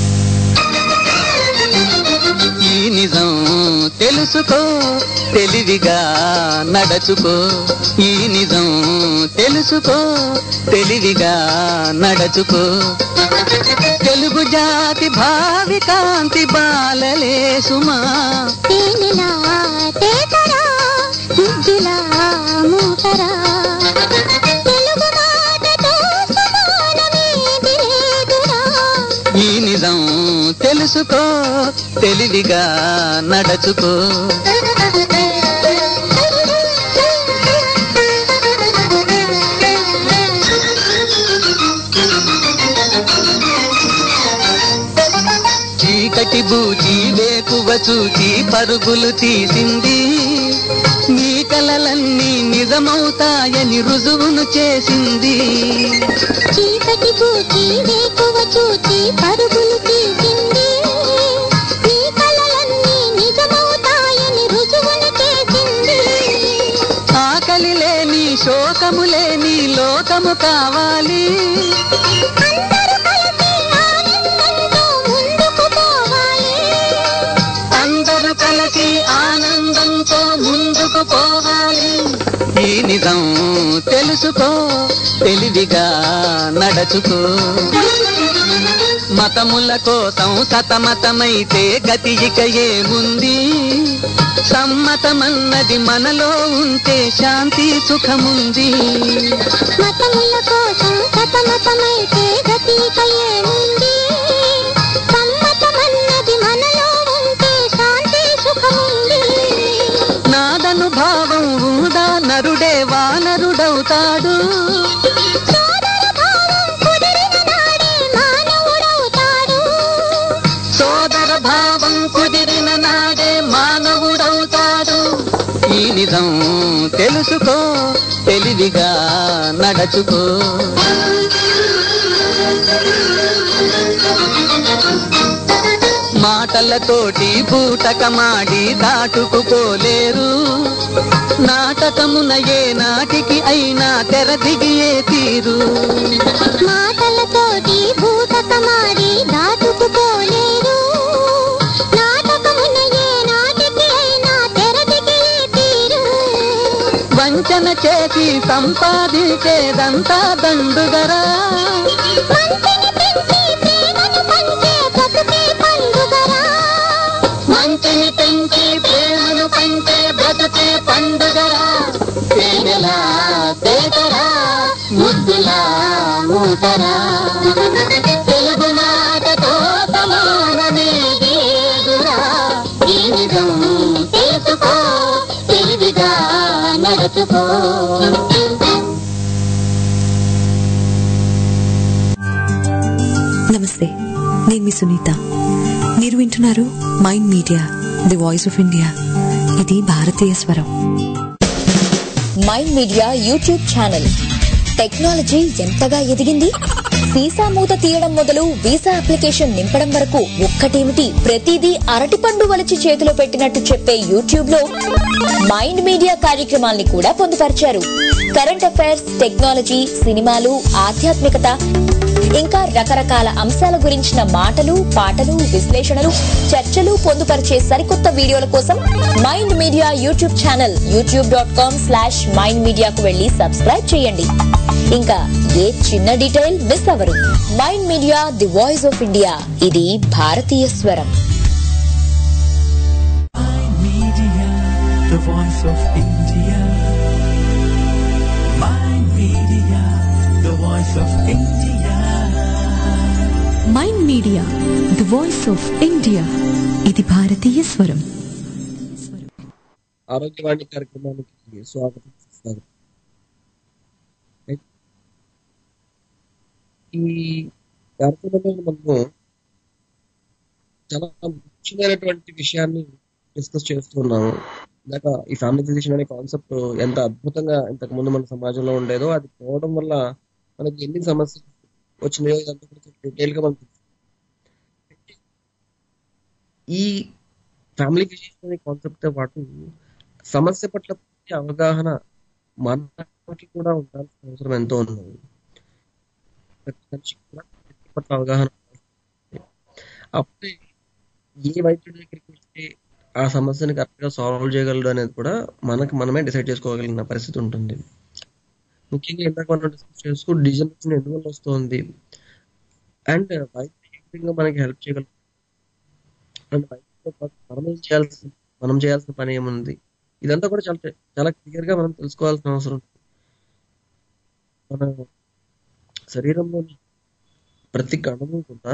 ఈ నిజం తెలుసుకో తెలివిగా నడచుకో ఈ నిజం తెలుసుకో తెలివిగా నడచుకో తెలుగు జాతి భావి కాంతి బాలలే సుమా తేనెలా తేతరా ముద్దులా మూతరా తెలుగు మాటతో సమానమేది లేదురా ఈ నిజం తెలుసుకో తెలివిగా నడచుకో చీకటి బూచి వేకువ చూచి పరుగులు తీసింది నీ కలలన్నీ నిజమవుతాయని రుజువును చేసింది చీకటి పూచి వేకువ చూచి పరుగులు తీసింది నీ కలలన్నీ నిజమవుతాయని రుజువును చేసింది ఆకలి లేని శోకము లేని లోకము కావాలి అందరూ కలిసి ఆనందంతో ముందుకు పోవాలి అందరూ కలిసి ఆనందంతో ముందుకు పోవాలి ఈ నిజం తెలుసుకో తెలివిగా నడచుకో మతముల కోసం సతమతమైతే గతి ఇక ఏముంది సమ్మతమన్నది మనలో ఉంటే శాంతి సుఖముంది మతముల కోసం సతమతమైతే గతిక ఏముంది సమ్మతమన్నది మనలో ఉంటే శాంతి సుఖముంది నాదను భావం ఉందా నరుడే వానరుడవుతాడు సోదర భావం కుదిరిన నాడే మానవుడవుతాడు సోదర భావం కుదిరిన నాడే మానవుడవుతాడు ఈ నిజం తెలుసుకో తెలివిగా నడచుకో మాటలతోటి బూటకమాడి దాటుకుపోలేరు నాటకమున ఏ నాటికి అయినా తెర దిగియే తీరు మాటలతోటి భూతకమాడి దాటుకుపోలేరు నాటకమున ఏ నాటికి అయినా తెరదిగే తీరు వంచన చేసి సంపాదించేదంతా దండుగరా మంచిని పెంచి ప్రేమను పంచే బ్రతుకే పండుగరా మంచిని పెంచి ప్రేమను పంచే బ్రతుకే పండుగరా తేనెలా తేటరా ముద్దులా మూటరా తెలుగు మాటతో సమానమేది ఏదురా ఈ నిజం తెలుసుకో తెలివిగా నడుచుకో నమస్తే నేను మీ సునీత మీరు వింటున్నారు Mind Media the voice of India ఇది భారతీయ స్వరం Mind Media YouTube channel technology ఎంతగా ఎదిగింది వీసా మూత తీయడం మొదలు వీసా అప్లికేషన్ నింపడం వరకు ఒక్కటేమిటి ప్రతిదీ అరటిపండు వలచి చేతిలో పెట్టినట్టు చెప్పే యూట్యూబ్ లో మైండ్ మీడియా కార్యక్రమాల్ని కూడా పొందుపరిచారు కరెంట్ అఫైర్స్ టెక్నాలజీ సినిమాలు ఆధ్యాత్మికత ఇంకా రకరకాల అంశాల గురించిన మాటలు పాటలు విశ్లేషణలు చర్చలు పొందుపరిచే సరికొత్త వీడియోల కోసం Mind Media YouTube channel YouTube dot com slash Mind మీడియాకు వెళ్లి సబ్స్క్రైబ్ చేయండి ఇంకా ఏ చిన్న డీటెయిల్ మిస్ అవ్వరు Mind Media the voice of India ఇది భారతీయ స్వరం Media, the voice of India. Mind Media, the voice of India. Mind Media the voice of India ఇది భారతీయ స్వరం ఆరోగ్యవాణి కార్యక్రమానికి స్వాగతం స్వాగతం ఈ కార్యక్రమంలో మనము చాలా ముఖ్యమైనటువంటి విషయాన్ని డిస్కస్ చేస్తున్నాము ఇందాక ఈ ఫ్యామిలీ ఫిజిషియన్ అనే కాన్సెప్ట్ ఎంత అద్భుతంగా ఇంతకు ముందు మన సమాజంలో ఉండేదో అది పోవడం వల్ల మనకి ఎన్ని సమస్యలు వచ్చినాయో ఇదంతా కూడా డీటెయిల్ గా మనకు తెలుసు. ఈ ఫ్యామిలీ ఫిజిషియన్ అనే కాన్సెప్ట్ తో పాటు సమస్య పట్ల పూర్తి అవగాహన మనకి కూడా ఉండాల్సిన అవసరం ఎంతో ఉన్నది ప్రతి మనిషికి కూడా వ్యక్తి పట్ల అవగాహన ఉండాలి. అప్పుడే ఏ వైద్యుడి దగ్గరికి వెళ్తే ఆ సమస్యని కరెక్ట్ గా సాల్వ్ చేయగలడు అనేది కూడా మనకి మనమే డిసైడ్ చేసుకోగలిగిన పరిస్థితి ఉంటుంది ముఖ్యంగా ఇందాక మనం డిస్కస్ చేసుకో డిజనరేషన్ ఎందువల్ల వస్తుంది అండ్ వైద్యులు ఏ విధంగా మనకి హెల్ప్ చేయగలరు అండ్ వైద్యులతో పాటు మనం ఏం చేయాల్సిన మనం చేయాల్సిన పని ఏముంది ఇదంతా కూడా చాలా చాలా క్లియర్ గా మనం తెలుసుకోవాల్సిన అవసరం ఉంది. మన శరీరంలోని ప్రతి కణము కూడా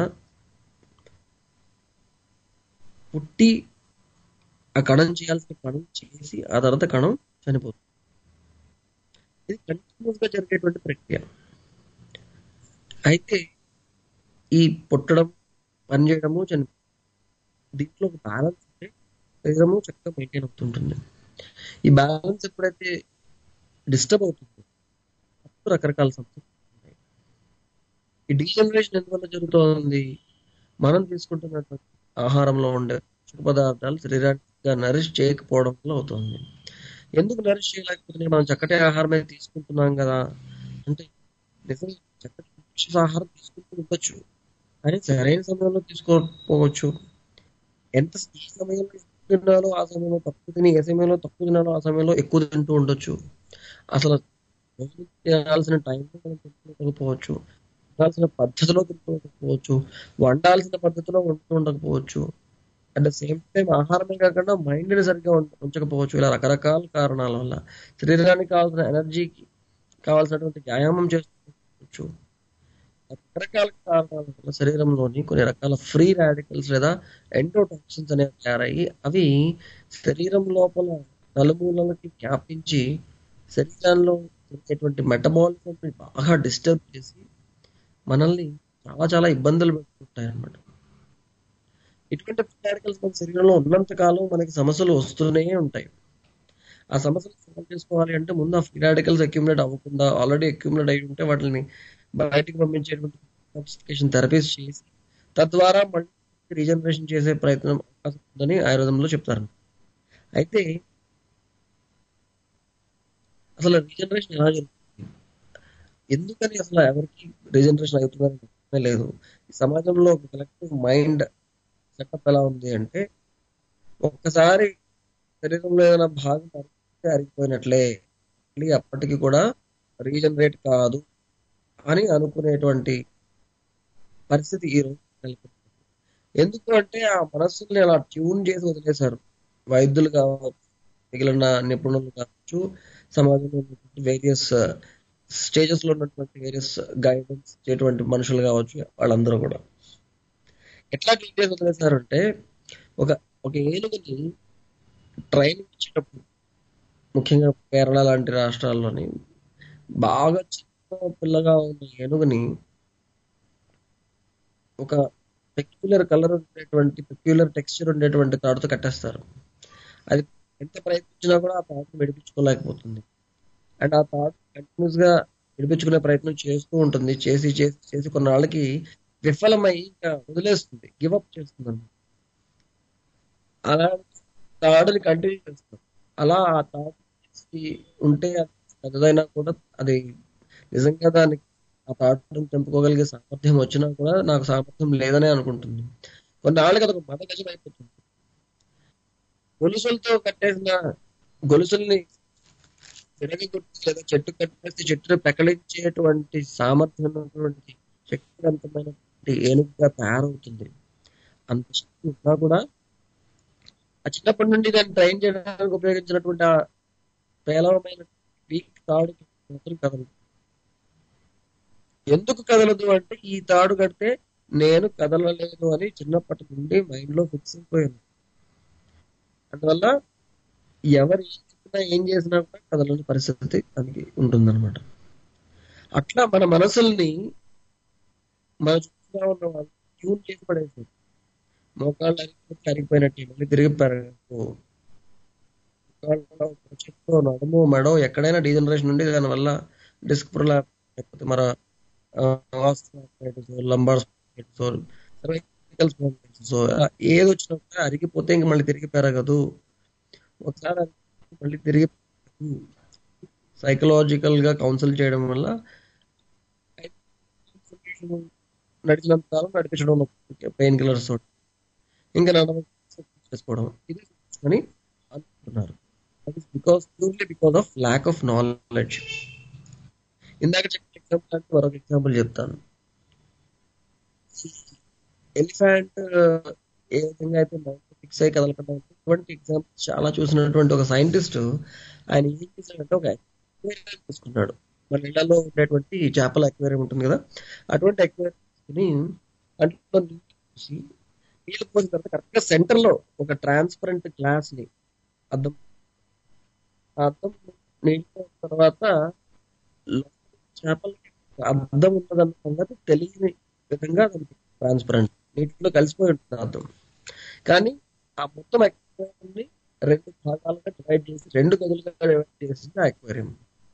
పుట్టి ఆ కణం చేయాల్సిన కణం చేసి ఆ తర్వాత కణం చనిపోతుంది ఇది కంటిన్యూస్ గా జరిగేటువంటి ప్రక్రియ అయితే ఈ పుట్టడం పనిచేయడము చనిపోవడం దీంట్లో ఒక బ్యాలెన్స్ ఉంటే శరీరము చక్కగా మెయింటైన్ అవుతుంటుంది ఈ బ్యాలెన్స్ ఎప్పుడైతే డిస్టర్బ్ అవుతుందో అప్పుడు రకరకాల సమస్యలు ఉంటాయి. ఈ డీజనరేషన్ ఎందువల్ల జరుగుతోంది మనం తీసుకుంటున్నటువంటి ఆహారంలో ఉండే పోషక పదార్థాలు శరీరానికి నరిష్ చేయకపోవడం వల్ల అవుతుంది ఎందుకు నరిష్ చేయలేకపోతున్నాయి మనం చక్కటి ఆహారమే తీసుకుంటున్నాం కదా అంటే నిజంగా చక్కటి nutritious ఆహారం తీసుకుంటూ ఉండొచ్చు కానీ సరైన సమయంలో తీసుకోకపోవచ్చు ఎంత ఏ సమయంలో ఎక్కువ తినాలో ఆ సమయంలో తక్కువ తిని ఏ సమయంలో తక్కువ తినాలో ఆ సమయంలో ఎక్కువ తింటూ ఉండొచ్చు అసలు రోజు తినాల్సిన టైంలో మనం తినకపోవచ్చు వండాల్సిన పద్ధతిలో తింటూ ఉండకపోవచ్చు వండాల్సిన పద్ధతిలో వండుతూ ఉండకపోవచ్చు అట్ ద సేమ్ టైం ఆహారమే కాకుండా మైండ్ ని సరిగ్గా ఉంచ- ఉంచకపోవచ్చు ఇలా రకరకాల కారణాల వల్ల శరీరానికి కావాల్సిన ఎనర్జీకి కావాల్సినటువంటి వ్యాయామం చేసుకోవచ్చు రకరకాల కారణాల వల్ల శరీరంలోని కొన్ని రకాల ఫ్రీ రాడికల్స్ లేదా ఎండోటాక్సిన్స్ అనేవి తయారయ్యి అవి శరీరం లోపల నలుమూలలకి వ్యాపించి శరీరంలో జరిగేటువంటి మెటబాలిజం బాగా డిస్టర్బ్ చేసి మనల్ని చాలా చాలా ఇబ్బందులు పెట్టుకుంటాయి అన్నమాట ఇటువంటి రాడికల్స్ మన శరీరంలో ఉన్నంత కాలం మనకి సమస్యలు వస్తూనే ఉంటాయి ఆ సమస్యలు సాల్వ్ చేసుకోవాలి అంటే ముందు ఆ ఫ్రీ రాడికల్స్ అక్యుములేట్ అవ్వకుండా ఆల్రెడీ అక్యుములేట్ అయి ఉంటే వాటిని బయటికి పంపించేటువంటి detoxification థెరపీస్ చేసి తద్వారా మళ్ళీ రీజనరేషన్ చేసే ప్రయత్నం అవకాశం ఉందని ఆయుర్వేదంలో చెప్తారు అయితే అసలు రీజనరేషన్ ఎలా జరుగుతుంది ఎందుకని అసలు ఎవరికి రీజనరేషన్ అవుతుందని అర్థమే లేదు ఈ సమాజంలో ఒక కలెక్టివ్ మైండ్ సెటప్ ఎలా ఉంది అంటే ఒక్కసారి శరీరంలో ఏదైనా భాగం అరిగిపోతే అరిగిపోయినట్లే మళ్ళీ అప్పటికి కూడా రీజనరేట్ కాదు అని అనుకునేటువంటి పరిస్థితి ఈ రోజు నెలకొంది. ఎందుకు అంటే ఆ మనస్సుని అలా ట్యూన్ చేసి వదిలేశారు వైద్యులు కావచ్చు మిగిలిన నిపుణులు కావచ్చు సమాజంలో వేరియస్ స్టేజెస్ లో ఉన్నటువంటి వేరియస్ గైడెన్స్ ఇచ్చేటువంటి మనుషులు కావచ్చు వాళ్ళందరూ కూడా ఎట్లా ట్రీట్ చేసి వదిలేశారంటే ఒక ఒక ఏనుగుని ట్రైనింగ్ ఇచ్చేటప్పుడు ముఖ్యంగా కేరళ లాంటి రాష్ట్రాల్లోని బాగా చిన్న పిల్లగా ఉన్న ఏనుగుని ఒక పెక్యులర్ కలర్ ఉండేటువంటి పెక్యులర్ టెక్స్చర్ ఉండేటువంటి తాడుతో కట్టేస్తారు అది ఎంత ప్రయత్నించినా కూడా ఆ తాడును విడిపించుకోలేకపోతుంది అండ్ ఆ తాడు కంటిన్యూస్ గా విడిపించుకునే ప్రయత్నం చేస్తూ ఉంటుంది చేసి చేసి చేసి కొన్నాళ్ళకి విఫలమై ఇంకా వదిలేస్తుంది గివప్ చేస్తుంది అన్నమాట. అలా తాడుని కంటిన్యూ చేస్తుంది అలా ఆ తాడు చేసి ఉంటే అది పెద్దదైనా కూడా అది నిజంగా దానికి ఆ తాడుని తెంపుకోగలిగే సామర్థ్యం వచ్చినా కూడా నాకు సామర్థ్యం లేదనే అనుకుంటుంది కొన్నాళ్ళకి అదొక మత గజం అయిపోతుంది గొలుసులతో కట్టేసిన గొలుసుల్ని విరగొట్టి లేదా చెట్టు కట్టేసి చెట్టును పెకలించేటువంటి సామర్థ్యం ఉన్నటువంటి శక్తివంతమైనటువంటి ఏనుగుగా తయారవుతుంది అంత శక్తి ఉన్నా కూడా ఆ చిన్నప్పటి నుండి దాన్ని ట్రైన్ చేయడానికి ఉపయోగించినటువంటి ఆ పేలవమైన వీక్ తాడు మాత్రం కదలదు ఎందుకు కదలదు అంటే ఈ తాడు కడితే నేను కదలలేదు అని చిన్నప్పటి నుండి మైండ్ లో ఫిక్స్ అయిపోయాను అందువల్ల ఎవరు ఏం చెప్పినా ఏం చేసినా కూడా కదలని పరిస్థితి దానికి ఉంటుందన్నమాట అట్లా మన మనసుల్ని మన చుట్టూ ఉన్న వాళ్ళు ట్యూన్ చేసి పడేసారు మోకాళ్ళు అరిగిపోతే అరిగిపోయినట్టు మళ్ళీ తిరిగి పెరగదు మోకాళ్ళలో, చేత్తో, నడుము మెడో ఎక్కడైనా డీజనరేషన్ ఉండి దానివల్ల డిస్క్ ప్రొలా లేకపోతే మన లంబార్ సో ఏది వచ్చినా కూడా అరిగిపోతే ఇంక మళ్ళీ తిరిగి పెరగదు ఒకసారి అరిగిపోతే మళ్ళీ తిరిగి సైకలాజికల్ గా కౌన్సిల్ చేయడం వల్ల నడిచినంత కాలం నడిపించడం పెయిన్ కిల్లర్స్ తోటి ఇంకా నడవ చేసుకోవడం ఇది అని అనుకుంటున్నారు because purely because of lack of knowledge ఇందాక చెప్పిన ఎగ్జాంపుల్ అంటే మరొక ఎగ్జాంపుల్ చెప్తాను ఎలిఫెంట్ ఏ విధంగా అయితే ఫిక్స్ అయ్యి కదలకుండా ఇటువంటి ఎగ్జాంపుల్స్ చాలా చూసినటువంటి ఒక సైంటిస్ట్ ఆయన ఏం చేశాడంటే ఒక aquarium తీసుకున్నాడు మన ఇళ్లలో ఉండేటువంటి చేపల అక్వేరియం ఉంటుంది కదా అటువంటి అక్వేరియం తీసుకుని అందులో నీళ్ళు పోసి నీళ్ళు పోసిన తర్వాత కరెక్ట్ గా సెంటర్ లో ఒక ట్రాన్స్పరెంట్ గ్లాస్ ని అద్దం ఆ అద్దం నీళ్ళు పోసిన తర్వాత చేపలకి అద్దం ఉన్నదన్న సంగతి తెలియని విధంగా దానికి ట్రాన్స్పరెంట్ నీటిలో కలిసిపోయి ఉంటుంది అద్దం కానీ ఆ మొత్తం aquarium ని రెండు భాగాలుగా డివైడ్ చేసి రెండు గదులుగా డివైడ్ చేసింది అక్వేరియం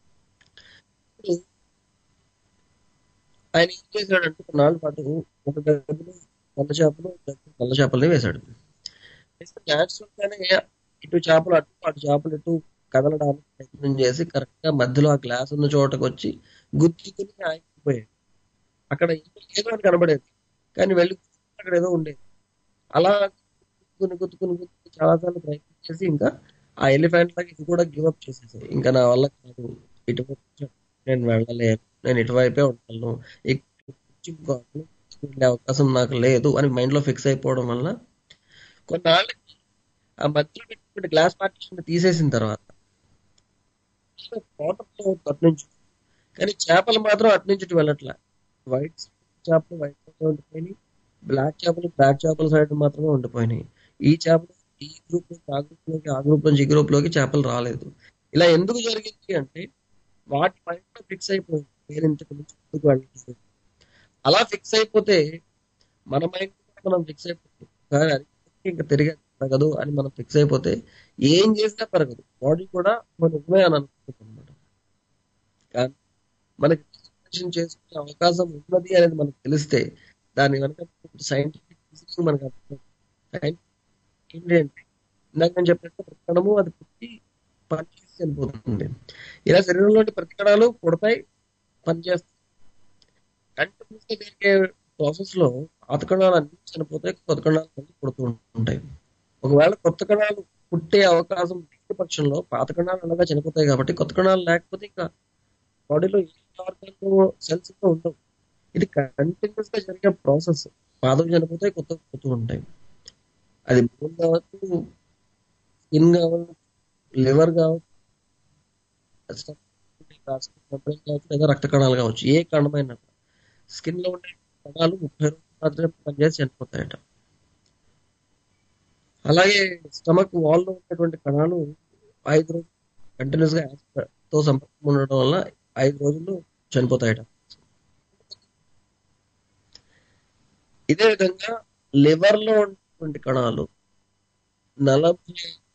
ఆయన ఏం చేశాడంటే కొన్నాళ్ళ పాటు ఒక గదిలో నల్ల చేపలు ఒక గదిలో నల్ల చేపలని వేశాడు న్యాచురల్ గానే ఇటు చేపలు అటు అటు చేపలు ఇటు కదలడానికి ప్రయత్నం చేసి కరెక్ట్ గా మధ్యలో ఆ గ్లాస్ ఉన్న చోటకు వచ్చి గుద్దుకుని ఆగిపోయాడు అక్కడ ఏదో అని కనబడేది కానీ వెళ్ళి అక్కడ ఏదో ఉండేది అలా గుద్దుకుని గుద్దుకుని గుద్దుకుని చాలాసార్లు ప్రయత్నం చేసి ఇంకా ఆ ఎలిఫెంట్ లాగా ఇది కూడా గివ్ అప్ చేసేసాయి ఇంకా నా వల్ల కాదు ఇటువైపు నేను వెళ్ళలేను నేను ఇటువైపే ఉంటాను ఇక్కడ నుంచి ఇంకో అడుగు వెళ్ళే అవకాశం నాకు లేదు అని మైండ్ లో ఫిక్స్ అయిపోవడం వల్ల కొన్నాళ్ళకి ఆ మధ్యలో పెట్టిన గ్లాస్ పార్టీషన్ తీసేసిన తర్వాత వాటర్ అటు నుంచి కానీ చేపలు మాత్రం అటు నుంచి ఇటు వెళ్ళట్లే వైట్ చేపలు వైట్ సైడ్ ఉండిపోయినాయి బ్లాక్ చేపలు బ్లాక్ చేపల సైడ్ మాత్రమే ఉండిపోయినాయి ఈ చేపలు ఈ గ్రూప్ నుంచి ఆ గ్రూప్ లోకి ఆ గ్రూప్ నుంచి ఈ గ్రూప్ లోకి చేపలు రాలేదు ఇలా ఎందుకు జరిగింది అంటే వాటి మైండ్ ఫిక్స్ అయిపోయింది నేను ఇంతకు మించి ముందుకు వెళ్ళలేదు అలా ఫిక్స్ అయిపోతే మన మైండ్ మనం ఫిక్స్ అయిపోతే "సార్, అది ఇంకా తిరిగి పెరగదు అని మనం ఫిక్స్ అయిపోతే ఏం చేసినా పెరగదు బాడీ కూడా మన నిజమే అని అనుకుంటుంది అనమాట కానీ మనకి రిజర్వేషన్ చేసుకునే అవకాశం ఉన్నది అనేది మనకు తెలిస్తే దాని వెనక సైంటిఫిక్ మనకు అర్థం ఏంటి అంటే ఇందాక నేను చెప్పినట్టు ప్రతి కణము అది పుట్టి పనిచేసి చనిపోతుంది ఇలా శరీరంలోని ప్రతి కణాలు పుడతాయి పనిచేస్తాయి కంటిన్యూస్ గా జరిగే ప్రాసెస్ లో పాత కణాలు అన్ని చనిపోతాయి కొత్త కణాలు మళ్ళీ పుడుతూ ఉంటాయి ఒకవేళ కొత్త కణాలు పుట్టే అవకాశం లేని పక్షంలో పాత కణాలు అలాగా చనిపోతాయి కాబట్టి కొత్త కణాలు లేకపోతే ఇంకా బాడీలో ఏ ఆర్గాన్ సెల్స్ కూడా ఉండవు ఇది కంటిన్యూస్ గా జరిగే ప్రాసెస్ పాతవి చనిపోతాయి కొత్త పుడుతూ ఉంటాయి అది బోన్ కావచ్చు స్కిన్ కావచ్చు లివర్ కావచ్చు కావచ్చు లేదా రక్త కణాలు కావచ్చు ఏ కణమైనా స్కిన్ లో ఉండే కణాలు ముప్పై రోజులు మాత్రమే పనిచేసి చనిపోతాయట అలాగే స్టమక్ వాల్ లో ఉన్నటువంటి కణాలు ఐదు రోజులు కంటిన్యూస్ గా acid తో సంపర్కం ఉండడం వల్ల ఐదు రోజులు చనిపోతాయట ఇదే విధంగా లివర్ లో ఉన్నటువంటి కణాలు నలభై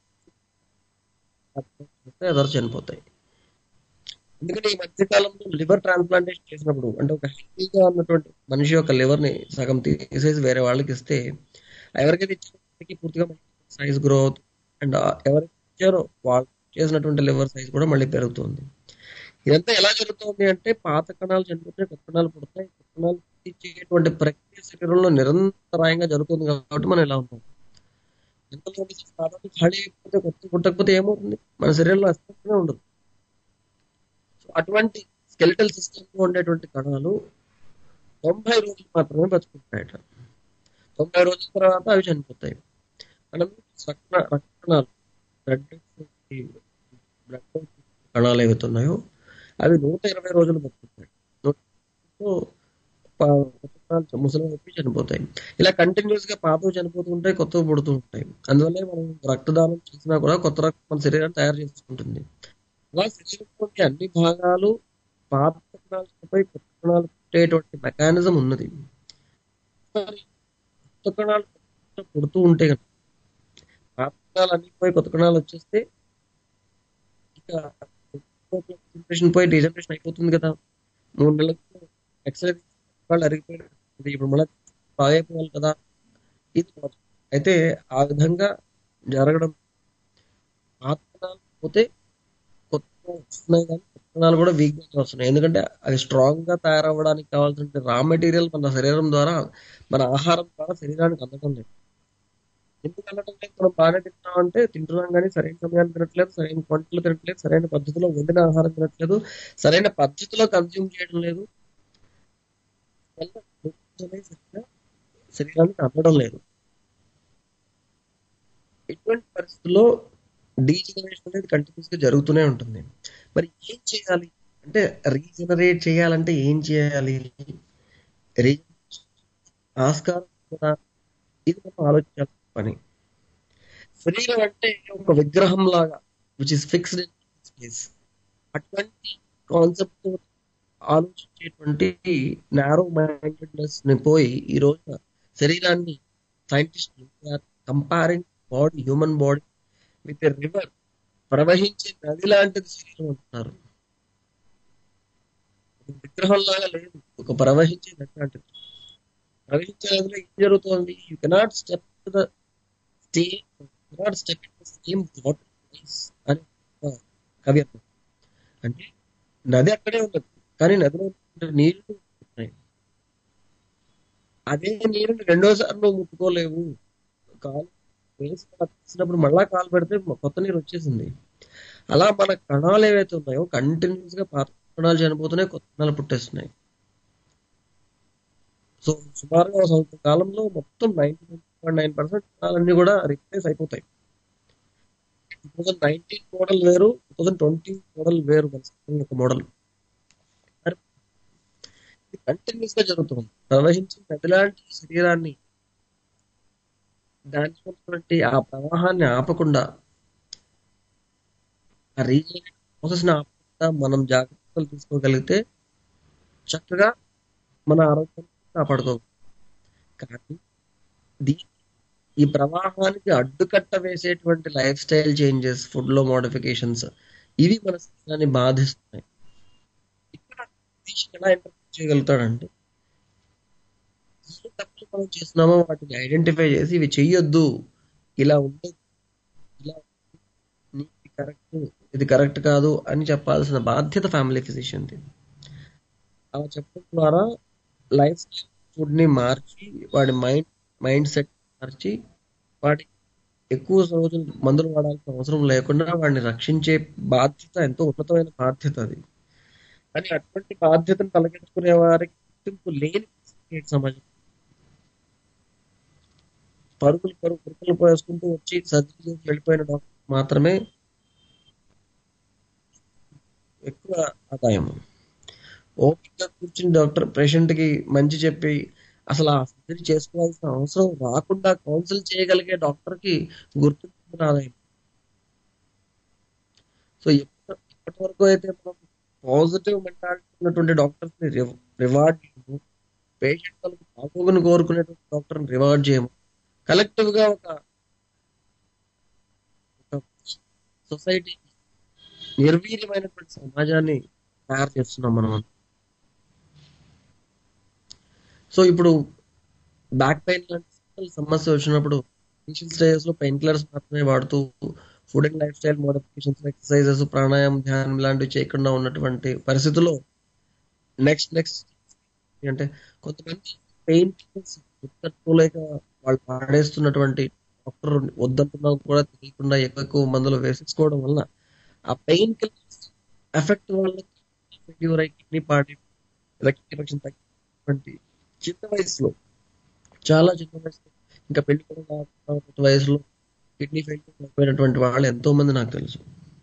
ఎదరు చనిపోతాయి ఎందుకంటే ఈ మధ్య కాలంలో లివర్ ట్రాన్స్ప్లాంటేషన్ చేసినప్పుడు అంటే ఒక హెల్తీగా ఉన్నటువంటి మనిషి యొక్క లివర్ ని సగం తీసేసి వేరే వాళ్ళకి ఇస్తే ఎవరికైతే ఇచ్చిన పూర్తిగా సైజ్ గ్రోత్ అండ్ ఎవరికి ఇచ్చారో వాళ్ళు చేసినటువంటి లివర్ సైజ్ కూడా మళ్ళీ పెరుగుతుంది ఇదంతా ఎలా జరుగుతుంది అంటే పాత కణాలు చనిపోతాయి కొత్త కణాలు పుడతాయి కొత్త కణాలు ఇచ్చేటువంటి ప్రక్రియ శరీరంలో నిరంతరాయంగా జరుగుతుంది కాబట్టి మనం ఇలా ఉంటాం ఎంతలో సాధారణ ఖాళీ అయిపోతే కొత్త పుట్టకపోతే ఏమవుతుంది మన శరీరంలో అస్తిత్వమే ఉండదు సో అటువంటి స్కెలిటల్ సిస్టమ్ లో ఉండేటువంటి కణాలు తొంభై రోజులు మాత్రమే బతుకుంటాయట తొంభై రోజుల తర్వాత అవి చనిపోతాయి మనం రక్త రక్త కణాలు బ్లడ్ బ్లడ్ కణాలు ఏవైతే ఉన్నాయో అవి నూట ఇరవై రోజులు బతుకుతాయి నూట ముసలి నొప్పి చనిపోతాయి ఇలా కంటిన్యూస్ గా పాతవి చనిపోతూ ఉంటాయి కొత్తవి పుడుతూ ఉంటాయి అందువల్ల మనం రక్తదానం చేసినా కూడా కొత్త రక్తం మన శరీరాన్ని తయారు చేసుకుంటుంది అలా శరీరంలోని అన్ని భాగాలు పాత కణాలు చనిపోయి కొత్త కణాలు పుట్టేటువంటి మెకానిజం ఉన్నది మరి కొత్త కణాలు పుడుతూ ఉంటే కనుక పాత కణాలు అన్ని పోయి కొత్త కణాలు వచ్చేస్తే ఇక జనరేషన్ పోయి డీజనరేషన్ అయిపోతుంది కదా మూడు నెలలకు ఎక్సర్సైజ్ వాళ్ళు అరిగిపోయారు ఇప్పుడు మళ్ళీ బాగా అయిపోవాలి కదా ఇది logic. అయితే ఆ విధంగా జరగడం ఆత్మనాలు పోతే కొత్త వస్తున్నాయి కానీ కొత్తనాలు కూడా వీక్ గా వస్తున్నాయి ఎందుకంటే అవి స్ట్రాంగ్ గా తయారవ్వడానికి కావాల్సిన రా మెటీరియల్ మన శరీరం ద్వారా మన ఆహారం ద్వారా శరీరానికి అందడం లేదు ఎందుకు అనడం లేదు మనం బాగానే తింటున్నాం అంటే తింటున్నాం కానీ సరైన సమయాన్ని తినట్లేదు సరైన క్వాంటిటీలో తినట్లేదు సరైన పద్ధతిలో వండిన ఆహారం తినట్లేదు సరైన పద్ధతిలో కన్జ్యూమ్ చేయడం లేదు వల్ల nutrition అనేది సరిగ్గా శరీరానికి అందడం లేదు ఇటువంటి పరిస్థితుల్లో డీజనరేషన్ అనేది కంటిన్యూస్ గా జరుగుతూనే ఉంటుంది మరి ఏం చేయాలి అంటే రీజనరేట్ చేయాలంటే ఏం చేయాలి Regeneration ఆస్కారం ఉందా? ఇది మనం ఆలోచించాల్సిన పని శరీరం అంటే ఒక విగ్రహం లాగా which is fixed in space అటువంటి కాన్సెప్ట్ ఆలోచించేటువంటి నారో మైండెడ్నెస్ ని పోయి ఈ రోజున శరీరాన్ని scientist comparing body human body with river ప్రవహించే నది లాంటిది శరీరం అంటున్నారు ఒక విగ్రహం లాగా లేదు ఒక ప్రవహించే నది లాంటిది ప్రవహించే నదిలో ఏం జరుగుతోంది you cannot step to the stay cannot step in the same water అని ఒక కవి అన్నారు అంటే నది అక్కడే ఉండదు కానీ నదిలో ఉండే నీళ్లు ఉన్నాయి అదే నీరుని రెండోసారి నువ్వు ముట్టుకోలేవు కాలు వేసి అలా తీసినప్పుడు మళ్ళా కాలు పెడితే కొత్త నీరు వచ్చేసింది అలా మన కణాలు ఏవైతే ఉన్నాయో కంటిన్యూస్ గా పాత కణాలు చనిపోతున్నాయి కొత్త కణాలు పుట్టేస్తున్నాయి సో సుమారుగా ఒక సంవత్సర కాలంలో మొత్తం నైన్టీ నైన్ నైన్ పర్సెంట్ కణాలన్నీ కూడా రిప్లేస్ అయిపోతాయి టూ థౌసండ్ నైన్టీన్ మోడల్ వేరు టూ థౌసండ్ ట్వంటీ మోడల్ వేరు మన శరీరం యొక్క మోడల్ ఇది కంటిన్యూస్ గా జరుగుతుంది ప్రవహించిన నదిలాంటి శరీరాన్ని దానికి ఉన్నటువంటి ఆ ప్రవాహాన్ని ఆపకుండా ఆ రీజన్ ప్రాసెస్ ని ఆపకుండా మనం జాగ్రత్తలు తీసుకోగలిగితే చక్కగా మన ఆరోగ్యాన్ని కాపాడుకోవచ్చు కానీ దీ ఈ ప్రవాహానికి అడ్డుకట్ట వేసేటువంటి లైఫ్ స్టైల్ చేంజెస్ ఫుడ్ లో మోడిఫికేషన్స్ ఇవి మన శరీరాన్ని బాధిస్తున్నాయి ఇక్కడ సతీష్ ఎలా ఇంటర్ప్రిట్ చేయగలుగుతాడంటే ఏ తప్పులు మనం చేస్తున్నామో వాటిని ఐడెంటిఫై చేసి ఇవి చెయ్యొద్దు ఇలా ఉండదు ఇలా నీకు కరెక్ట్ ఇది కరెక్ట్ కాదు అని చెప్పాల్సిన బాధ్యత ఫ్యామిలీ ఫిజిషియన్ది అలా చెప్పడం ద్వారా లైఫ్ స్టైల్ ఫుడ్ ని మార్చి వాడి మైండ్ మైండ్ సెట్ మార్చి వాడి ఎక్కువ రోజులు మందులు వాడాల్సిన అవసరం లేకుండా వాడిని రక్షించే బాధ్యత ఎంతో ఉన్నతమైన బాధ్యత అది కానీ అటువంటి బాధ్యతను తలకెత్తుకునే వారికి గుర్తింపు లేని నేటి సమాజం పరుగులు పరుగు పరుగులు పోసుకుంటూ వచ్చి సర్జరీ చేసి వెళ్ళిపోయిన డాక్టర్ మాత్రమే ఎక్కువ ఆదాయం ఓపిక కూర్చుని డాక్టర్ పేషెంట్ కి మంచి చెప్పి అసలు ఆ సర్జరీ చేసుకోవాల్సిన అవసరం రాకుండా కౌన్సిల్ చేయగలిగే డాక్టర్ కి గుర్తింపు ఆదాయం సో ఎప్పటి ఇప్పటి వరకు అయితే మనం పాజిటివ్ మెంటాలిటీ ఉన్నటువంటి డాక్టర్స్ ని రివార్డ్ చేయము పేషెంట్ వాళ్ళకి బాగోగుని కోరుకునేటువంటి డాక్టర్ ని రివార్డ్ చేయము కలెక్టివ్ గా ఒక సొసైటీ నిర్వీర్యమైనటువంటి సమాజాన్ని తయారు చేస్తున్నాం మనం సో ఇప్పుడు బ్యాక్ పెయిన్ లాంటి సమస్య వచ్చినప్పుడు ఇనిషియల్ స్టేజెస్ లో పెయిన్ కిల్లర్స్ మాత్రమే వాడుతూ food and lifestyle modifications exercises ప్రాణాయామం ధ్యానం లాంటివి చేయకుండా ఉన్నటువంటి పరిస్థితుల్లో నెక్స్ట్ నెక్స్ట్ అంటే కొంతమంది పెయిన్ కిల్లర్స్ తట్టుకోలేక వాళ్ళు పాడేస్తున్నటువంటి డాక్టర్ వద్దంటున్నా కూడా తెలియకుండా ఎక్కువ ఎక్కువ మందులు వేసేసుకోవడం వల్ల ఆ పెయిన్ కిల్లర్స్ ఎఫెక్ట్ వాళ్ళకి కిడ్నీ పాడి రక్త ఇన్ఫెక్షన్ తగ్గినటువంటి చిన్న వయసులో చాలా చిన్న వయసులో ఇంకా పెళ్లి కూడా కాకుండా వయసులో కిడ్నీ ఫెయిల్యూర్ అయిపోయినటువంటి వాళ్ళు ఎంతో మంది నాకు తెలుసు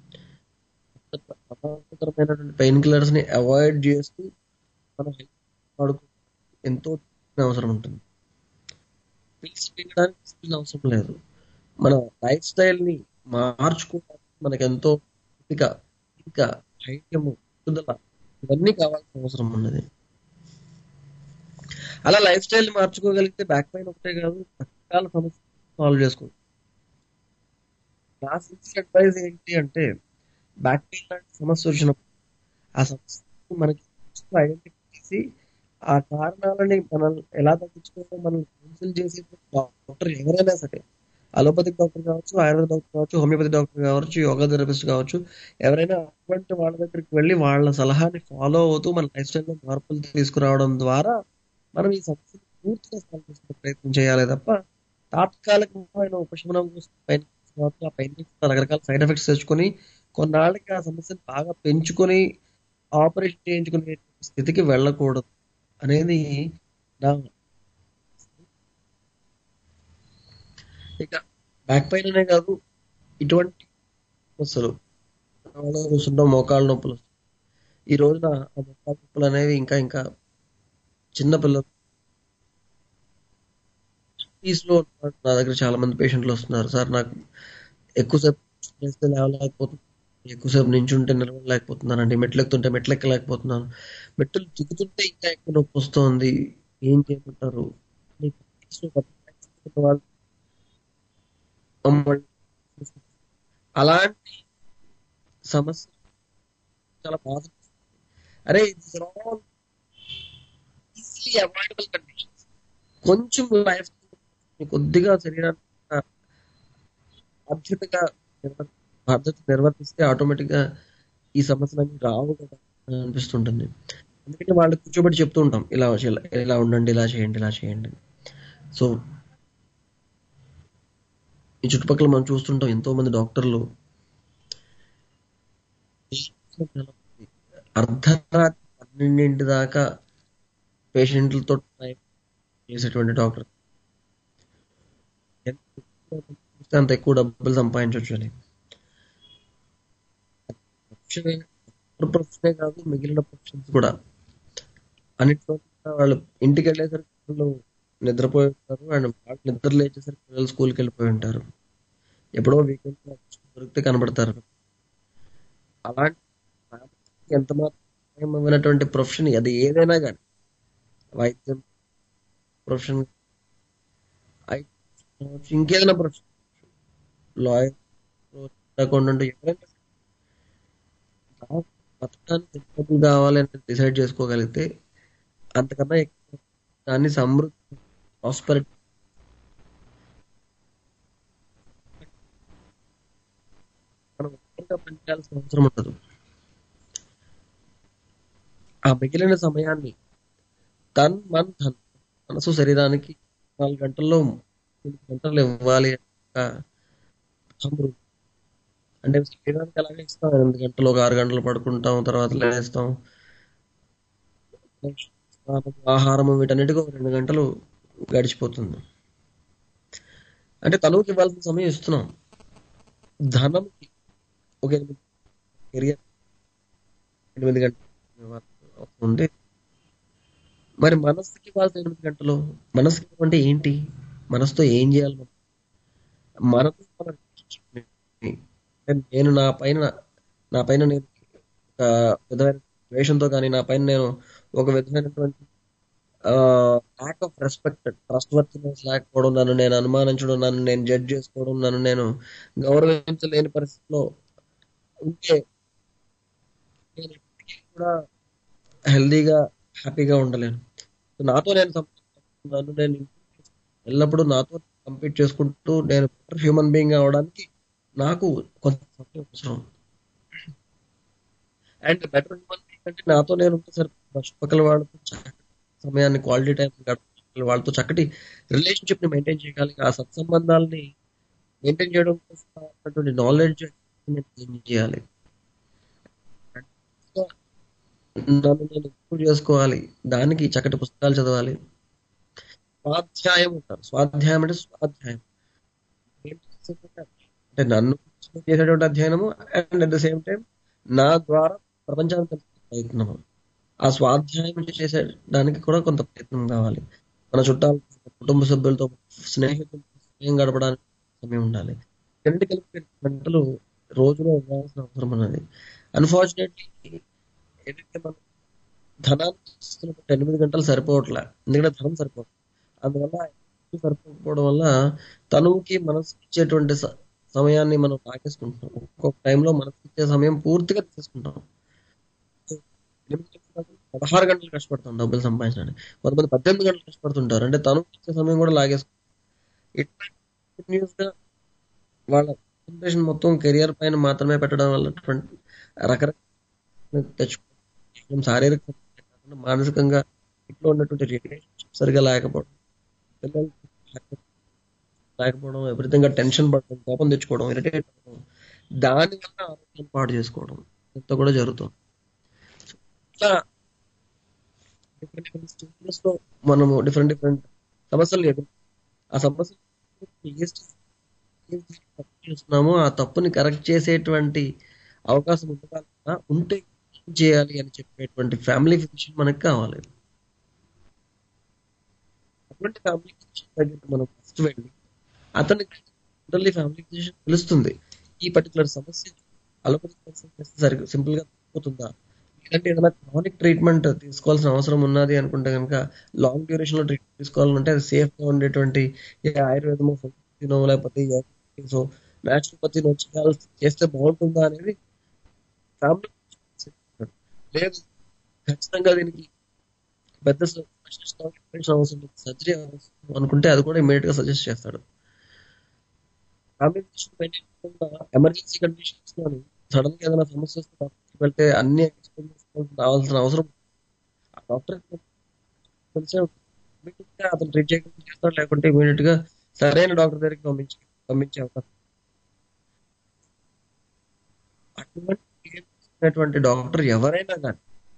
ప్రమాదకరమైనటువంటి పెయిన్ కిల్లర్స్ ని అవాయిడ్ చేస్తూ మన హెల్త్ వాడుకో ఎంతో అవసరం ఉంటుంది పిల్స్ తీయడానికి అవసరం లేదు మన లైఫ్ స్టైల్ ని మార్చుకోవడానికి మనకు ఎంతో ఇంకా ఇంకా ధైర్యము పట్టుదల ఇవన్నీ కావాల్సిన అవసరం ఉన్నది అలా లైఫ్ స్టైల్ మార్చుకోగలిగితే బ్యాక్ పెయిన్ ఒకటే కాదు రకరకాల సమస్యలు సాల్వ్ చేసుకోవచ్చు నా సిన్సియర్ అడ్వైజ్ ఏంటి అంటే బ్యాక్ పెయిన్ లాంటి సమస్య వచ్చినప్పుడు ఆ సమస్య మనకి ఐడెంటిఫై చేసి ఆ కారణాలని మనం ఎలా తగ్గించుకోవాలో మనం కౌన్సిల్ చేసే డాక్టర్ ఎవరైనా సరే అలోపతిక్ డాక్టర్ కావచ్చు ఆయుర్వేద డాక్టర్ కావచ్చు హోమియోపతి డాక్టర్ కావచ్చు యోగా థెరపిస్ట్ కావచ్చు ఎవరైనా అటువంటి వాళ్ళ దగ్గరికి వెళ్ళి వాళ్ళ సలహాని ఫాలో అవుతూ మన లైఫ్ స్టైల్లో మార్పులు తీసుకురావడం ద్వారా మనం ఈ సమస్యను పూర్తిగా సాల్వ్ చేసుకునే ప్రయత్నం చేయాలి తప్ప తాత్కాలికమైన ఉపశమనం కోసం పైన కావచ్చు, ఆ పైన రకరకాల సైడ్ ఎఫెక్ట్స్ తెచ్చుకొని కొన్నాళ్ళకి ఆ సమస్యను బాగా పెంచుకొని ఆపరేషన్ చేయించుకునే స్థితికి వెళ్ళకూడదు అనేది నా ఇక బ్యాక్ పెయిన్ అనే కాదు ఇటువంటి సమస్యలు కాళ్ళ కూర్చుంటాం మోకాళ్ళ నొప్పులు వస్తాయి. ఈ రోజున ఆ మోకాళ్ళ నొప్పులు అనేవి ఇంకా ఇంకా చిన్న పిల్లలు లో నా దగ్గర చాలా మంది పేషెంట్లు వస్తున్నారు సార్ నాకు ఎక్కువసేపు చేస్తే లేవలేకపోతున్నాను ఎక్కువసేపు నించుంటే నిలవలేకపోతున్నానండి మెట్లు ఎక్కుతుంటే మెట్లు ఎక్కలేకపోతున్నాను మెట్లు దిగుతుంటే ఇంకా ఎక్కువ నొప్పి వస్తుంది ఏం చేయమంటారు అని practice లో కొత్త వాళ్ళు మమ్మల్ని అలాంటి సమస్య చాలా బాధ అరే ఈజీలీ అవాయిడబుల్ కండిషన్స్ కొంచెం లైఫ్ కొద్దిగా శరీరాన్ని బాధ్యతగా నిర్వ- బాధ్యత నిర్వర్తిస్తే ఆటోమేటిక్ గా ఈ సమస్యలన్నీ రావు కదా అని అనిపిస్తుంటుంది అందుకని వాళ్ళు కూర్చోబెట్టి చెప్తూ ఉంటాం ఇలా చేయాలి, ఇలా ఉండండి ఇలా చేయండి ఇలా చేయండి సో ఈ చుట్టుపక్కల మనం చూస్తుంటాం ఎంతో మంది డాక్టర్లు అర్ధరాత్రి పన్నెండింటి దాకా పేషెంట్లతో టైం చేసేటువంటి డాక్టర్ ఎంత ఎక్కువ డబ్బులు ఇస్తే అంత ఎక్కువ డబ్బులు సంపాదించవచ్చు అని ప్రొఫెషనే ప్రొఫెషనే కాదు మిగిలిన ప్రొఫెషన్స్ కూడా అన్నిట్లో కూడా వాళ్ళు ఇంటికి వెళ్ళేసరికి వాళ్ళు నిద్రపోయి ఉంటారు అండ్ వాళ్ళు నిద్ర లేచేసరికి పిల్లలు స్కూల్కి వెళ్ళిపోయి ఉంటారు ఎప్పుడో వీకెండ్ దొరికితే కనబడతారు అలాంటి ఎంత మాత్రం ఇవ్వనటువంటి ప్రొఫెషన్ అది ఏదైనా కానీ వైద్యం ప్రొఫెషన్ ఇంకేదైనా ప్రొఫెషన్ లాయర్ అకౌంటెంట్ ఎవరైనా సరే. నాకు బతకడానికి ఎంత డబ్బులు కావాలి అని డిసైడ్ చేసుకోగలిగితే అంతకన్నా ఎక్కువ దాన్ని సమృద్ధి ప్రాస్పరిటీ మనం ఒక్కరిగా పనిచేయాల్సిన అవసరం ఉండదు ఆ మిగిలిన సమయాన్ని తన్ మన్ ధన్ మనసు శరీరానికి నాలుగు గంటల్లో ఎనిమిది గంటలు ఇవ్వాలి అనే ఒక సమృద్ధి అంటే శరీరానికి అలాగే ఇస్తాం ఎనిమిది గంటలు ఒక ఆరు గంటలు పడుకుంటాం తర్వాత లేస్తాం స్నానం, ఆహారము వీటన్నిటికీ ఒక రెండు గంటలు గడిచిపోతుంది అంటే తనువుకి ఇవ్వాల్సిన సమయం ఇస్తున్నాం ధనంకి ఒక ఎనిమిది కెరియర్ ఎనిమిది గంటలు ఇవ్వాల్సిన అవసరం ఉంది మరి మనస్సుకి ఇవ్వాల్సిన ఎనిమిది గంటలు మనసుకి అంటే ఏంటి మనసుతో ఏం చేయాలి మనం మనతో మన relationship ని, అంటే నేను నా పైన నా పైన నేను ఒక విధమైన ద్వేషంతో కానీ నా పైన నేను ఒక విధమైనటువంటి lack of respect trustworthiness లేకపోవడం నన్ను నేను అనుమానించడం నన్ను నేను జడ్జ్ చేసుకోవడం నన్ను నేను గౌరవించలేని పరిస్థితిలో ఉంటే నేను ఎప్పటికీ కూడా హెల్దీగా హ్యాపీగా ఉండలేను So నాతో నేను సంపాదించుకున్న నన్ను నేను ఎల్లప్పుడూ నాతో కంపీట్ చేసుకుంటూ నేను బెటర్ హ్యూమన్ బీయింగ్ అవడానికి నాకు కొంత సమయం అవసరం అండ్ బెటర్ హ్యూమన్ బీయింగ్ అంటే నాతో నేను ఉంటే సరే చుట్టుపక్కల వాళ్ళతో చక్కటి సమయాన్ని క్వాలిటీ టైం గడపాలి వాళ్ళతో చక్కటి రిలేషన్షిప్ ని మెయింటైన్ చేయగలిగి ఆ సత్సంబంధాలని మెయింటైన్ చేయడం కోసం నాలెడ్జ్ గెయిన్ చేయాలి నన్ను నేను ఇంప్రూవ్ చేసుకోవాలి దానికి చక్కటి పుస్తకాలు చదవాలి స్వాధ్యాయం అంటారు స్వాధ్యాయం అంటే స్వాధ్యాయం ఏం చేసేటువంటి అంటే నన్ను చేసేటువంటి అధ్యయనము and at the same time నా ద్వారా ప్రపంచాన్ని తెలిసే ప్రయత్నము ఆ స్వాధ్యాయం చేసే దానికి కూడా కొంత ప్రయత్నం కావాలి మన చుట్టాలు కుటుంబ సభ్యులతో స్నేహితులతో సమయం గడపడానికి సమయం ఉండాలి రెండు కలిపి గంటలు రోజులో ఇవ్వాల్సిన అవసరం ఉన్నది అన్ఫార్చునేట్లీ ఏదైతే మనం ధనాన్ని చూస్తున్నప్పుడు ఎనిమిది గంటలు సరిపోవట్లే ఎందుకంటే ధనం సరిపోవట్లేదు అందువల్ల ఎక్కువ సరిపోకపోవడం వల్ల తనువుకి మనసు ఇచ్చేటువంటి స- సమయాన్ని మనం తాకేసుకుంటున్నాం ఒక్కొక్క టైంలో మనసు ఇచ్చే సమయం పూర్తిగా తీసుకుంటాం ఎనిమిది గంటల పదహారు గంటలు కష్టపడతాం డబ్బులు సంపాదించడానికి కొంతమంది పద్దెనిమిది గంటలు కష్టపడుతుంటారు అంటే తను ఇచ్చే సమయం కూడా లాగేసుకుంటారు ఇట్లా continuous గా వాళ్ళ కాన్సన్ట్రేషన్ మొత్తం కెరియర్ పైన మాత్రమే పెట్టడం వల్ల అటువంటి రకరకాల తెచ్చుకోవడం శారీరక సమస్యలే కాకుండా మానసికంగా ఇంట్లో ఉన్నటువంటి రిలేషన్షిప్ సరిగా లేకపోవడం పిల్లలు లేకపోవడం ఎవ్రీథింగ్ టెన్షన్ పడడం కోపం తెచ్చుకోవడం ఇరిటేట్ అవ్వడం దాని వల్ల ఆరోగ్యం పాడు చేసుకోవడం ఇంత కూడా జరుగుతుంది ఇట్లా డిఫరెంట్ డిఫరెంట్ స్టేజెస్ లో మనము డిఫరెంట్ డిఫరెంట్ సమస్యలు ఎదురు ఆ సమస్యలు ఏ stage- ఏ stage లో తప్పు చేస్తున్నామో ఆ తప్పుని కరెక్ట్ చేసేటువంటి అవకాశం ఉండగా ఉంటే ఏం చేయాలి అని చెప్పేటువంటి ఫ్యామిలీ ఫిజిషియన్ మనకు కావాలి అటువంటి ఫ్యామిలీ ఫిజిషియన్ దగ్గరికి మనం ఫస్ట్ వెళ్ళి అతనికి టోటల్లీ ఫ్యామిలీ ఫిజిషియన్ తెలుస్తుంది ఈ పర్టికులర్ సమస్య అలోపతి సరిగ్గా సింపుల్ గా తగ్గిపోతుందా లేదంటే ఏదైనా క్రానిక్ ట్రీట్మెంట్ తీసుకోవాల్సిన అవసరం ఉన్నది అనుకుంటే కనుక లాంగ్ డ్యూరేషన్ లో ట్రీట్మెంట్ తీసుకోవాలంటే అది సేఫ్ గా ఉండేటువంటి ఏ ఆయుర్వేదమో హోమియోపతినో లేకపోతే న్యాచురోపతినో చేయాల్సి చేస్తే బాగుంటుందా అనేది ఫ్యామిలీ లేదు ఖచ్చితంగా దీనికి పెద్ద స్పెషలిస్ట్ అవసరం సర్జరీ అవసరం అనుకుంటే అది కూడా ఇమీడియట్ గా సజెస్ట్ చేస్తాడు ఫ్యామిలీ ఎమర్జెన్సీ కండిషన్స్ లోని సడన్ గా ఏదైనా సమస్య వస్తే డాక్టర్కి వెళ్తే అన్ని ఎక్స్ప్లెయిన్ చేసుకోవాల్సిన రావాల్సిన అవసరం ఆ డాక్టర్ తెలిసే ఇమీడియట్ గా అతను ట్రీట్ చేయకుండా చేస్తాడు లేకుంటే ఇమీడియట్ గా సరైన డాక్టర్ దగ్గరికి పంపించి పంపించే అవకాశం అటువంటి డాక్టర్ ఎవరైనా కానీ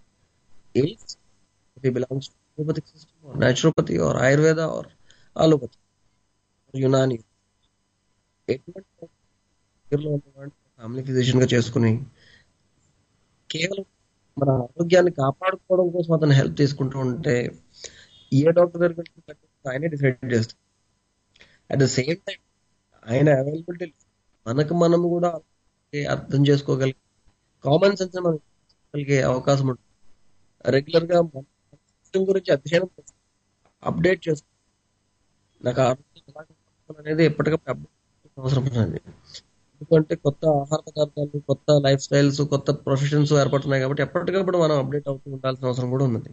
ఏ belongs homeopathic system or naturopathy or ayurveda or allopathy or Unani ఎటువంటి దగ్గరలో ఉన్నవాడిని ఫ్యామిలీ ఫిజిషియన్ గా చేసుకుని కేవలం మన ఆరోగ్యాన్ని కాపాడుకోవడం కోసం అతను హెల్ప్ తీసుకుంటూ ఉంటే ఏ డాక్టర్ దగ్గరికి వెళ్తే ఆయనే డిసైడ్ చేస్తాడు అట్ ద సేమ్ టైం ఆయన అవైలబిలిటీ మనకు మనం కూడా అర్థం చేసుకోగలిగే కామన్ సెన్స్ మనం కలిగే అవకాశం ఉంటుంది రెగ్యులర్ గా మన సిస్టమ్ గురించి అధ్యయనం అప్డేట్ చేసుకో నాకు ఆరోగ్యం ఎలా కాపాడుకోవాలి అనేది ఎప్పటికప్పుడు అప్డేట్ అవసరం ఉన్నది ఎందుకంటే కొత్త ఆహార పదార్థాలు కొత్త లైఫ్ స్టైల్స్ కొత్త ప్రొఫెషన్స్ ఏర్పడుతున్నాయి కాబట్టి ఎప్పటికప్పుడు మనం అప్డేట్ అవుతూ ఉండాల్సిన అవసరం కూడా ఉన్నది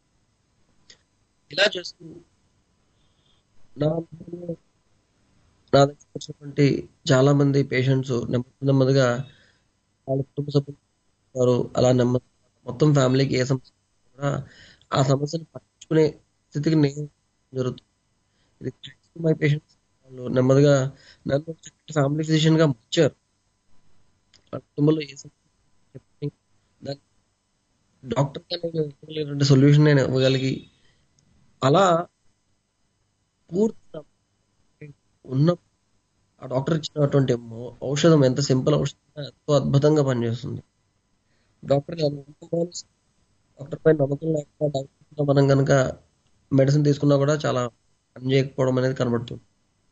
ఇలా చేస్తూ నా అనుభవంలో నా దగ్గర వచ్చినటువంటి చాలా మంది పేషెంట్స్ నెమ్మది నెమ్మదిగా వాళ్ళ కుటుంబ సభ్యులు ఉంటారు. అలా నెమ్మది మొత్తం ఫ్యామిలీకి ఏ సమస్య కూడా ఆ సమస్యను పట్టించుకునే స్థితికి నేను జరుగుతుంది ఇది మై పేషెంట్స్ వాళ్ళు నెమ్మదిగా నన్ను ఫ్యామిలీ ఫిజిషియన్ గా మార్చారు వాళ్ళ కుటుంబంలో ఏ సమస్య చెప్పి దాన్ని డాక్టర్ గా నేను ఇవ్వగలిగినటువంటి సొల్యూషన్ నేను ఇవ్వగలిగి అలా పూర్తి ఉన్న ఆ డాక్టర్ ఇచ్చినటువంటి మో- ఔషధం ఎంత సింపుల్ ఔషధం ఎంతో అద్భుతంగా పనిచేస్తుంది డాక్టర్ డాక్టర్ పై నమ్మకం లేకుండా డాక్టర్ మనం కనుక మెడిసిన్ తీసుకున్నా కూడా చాలా పని చేయకపోవడం అనేది కనబడుతుంది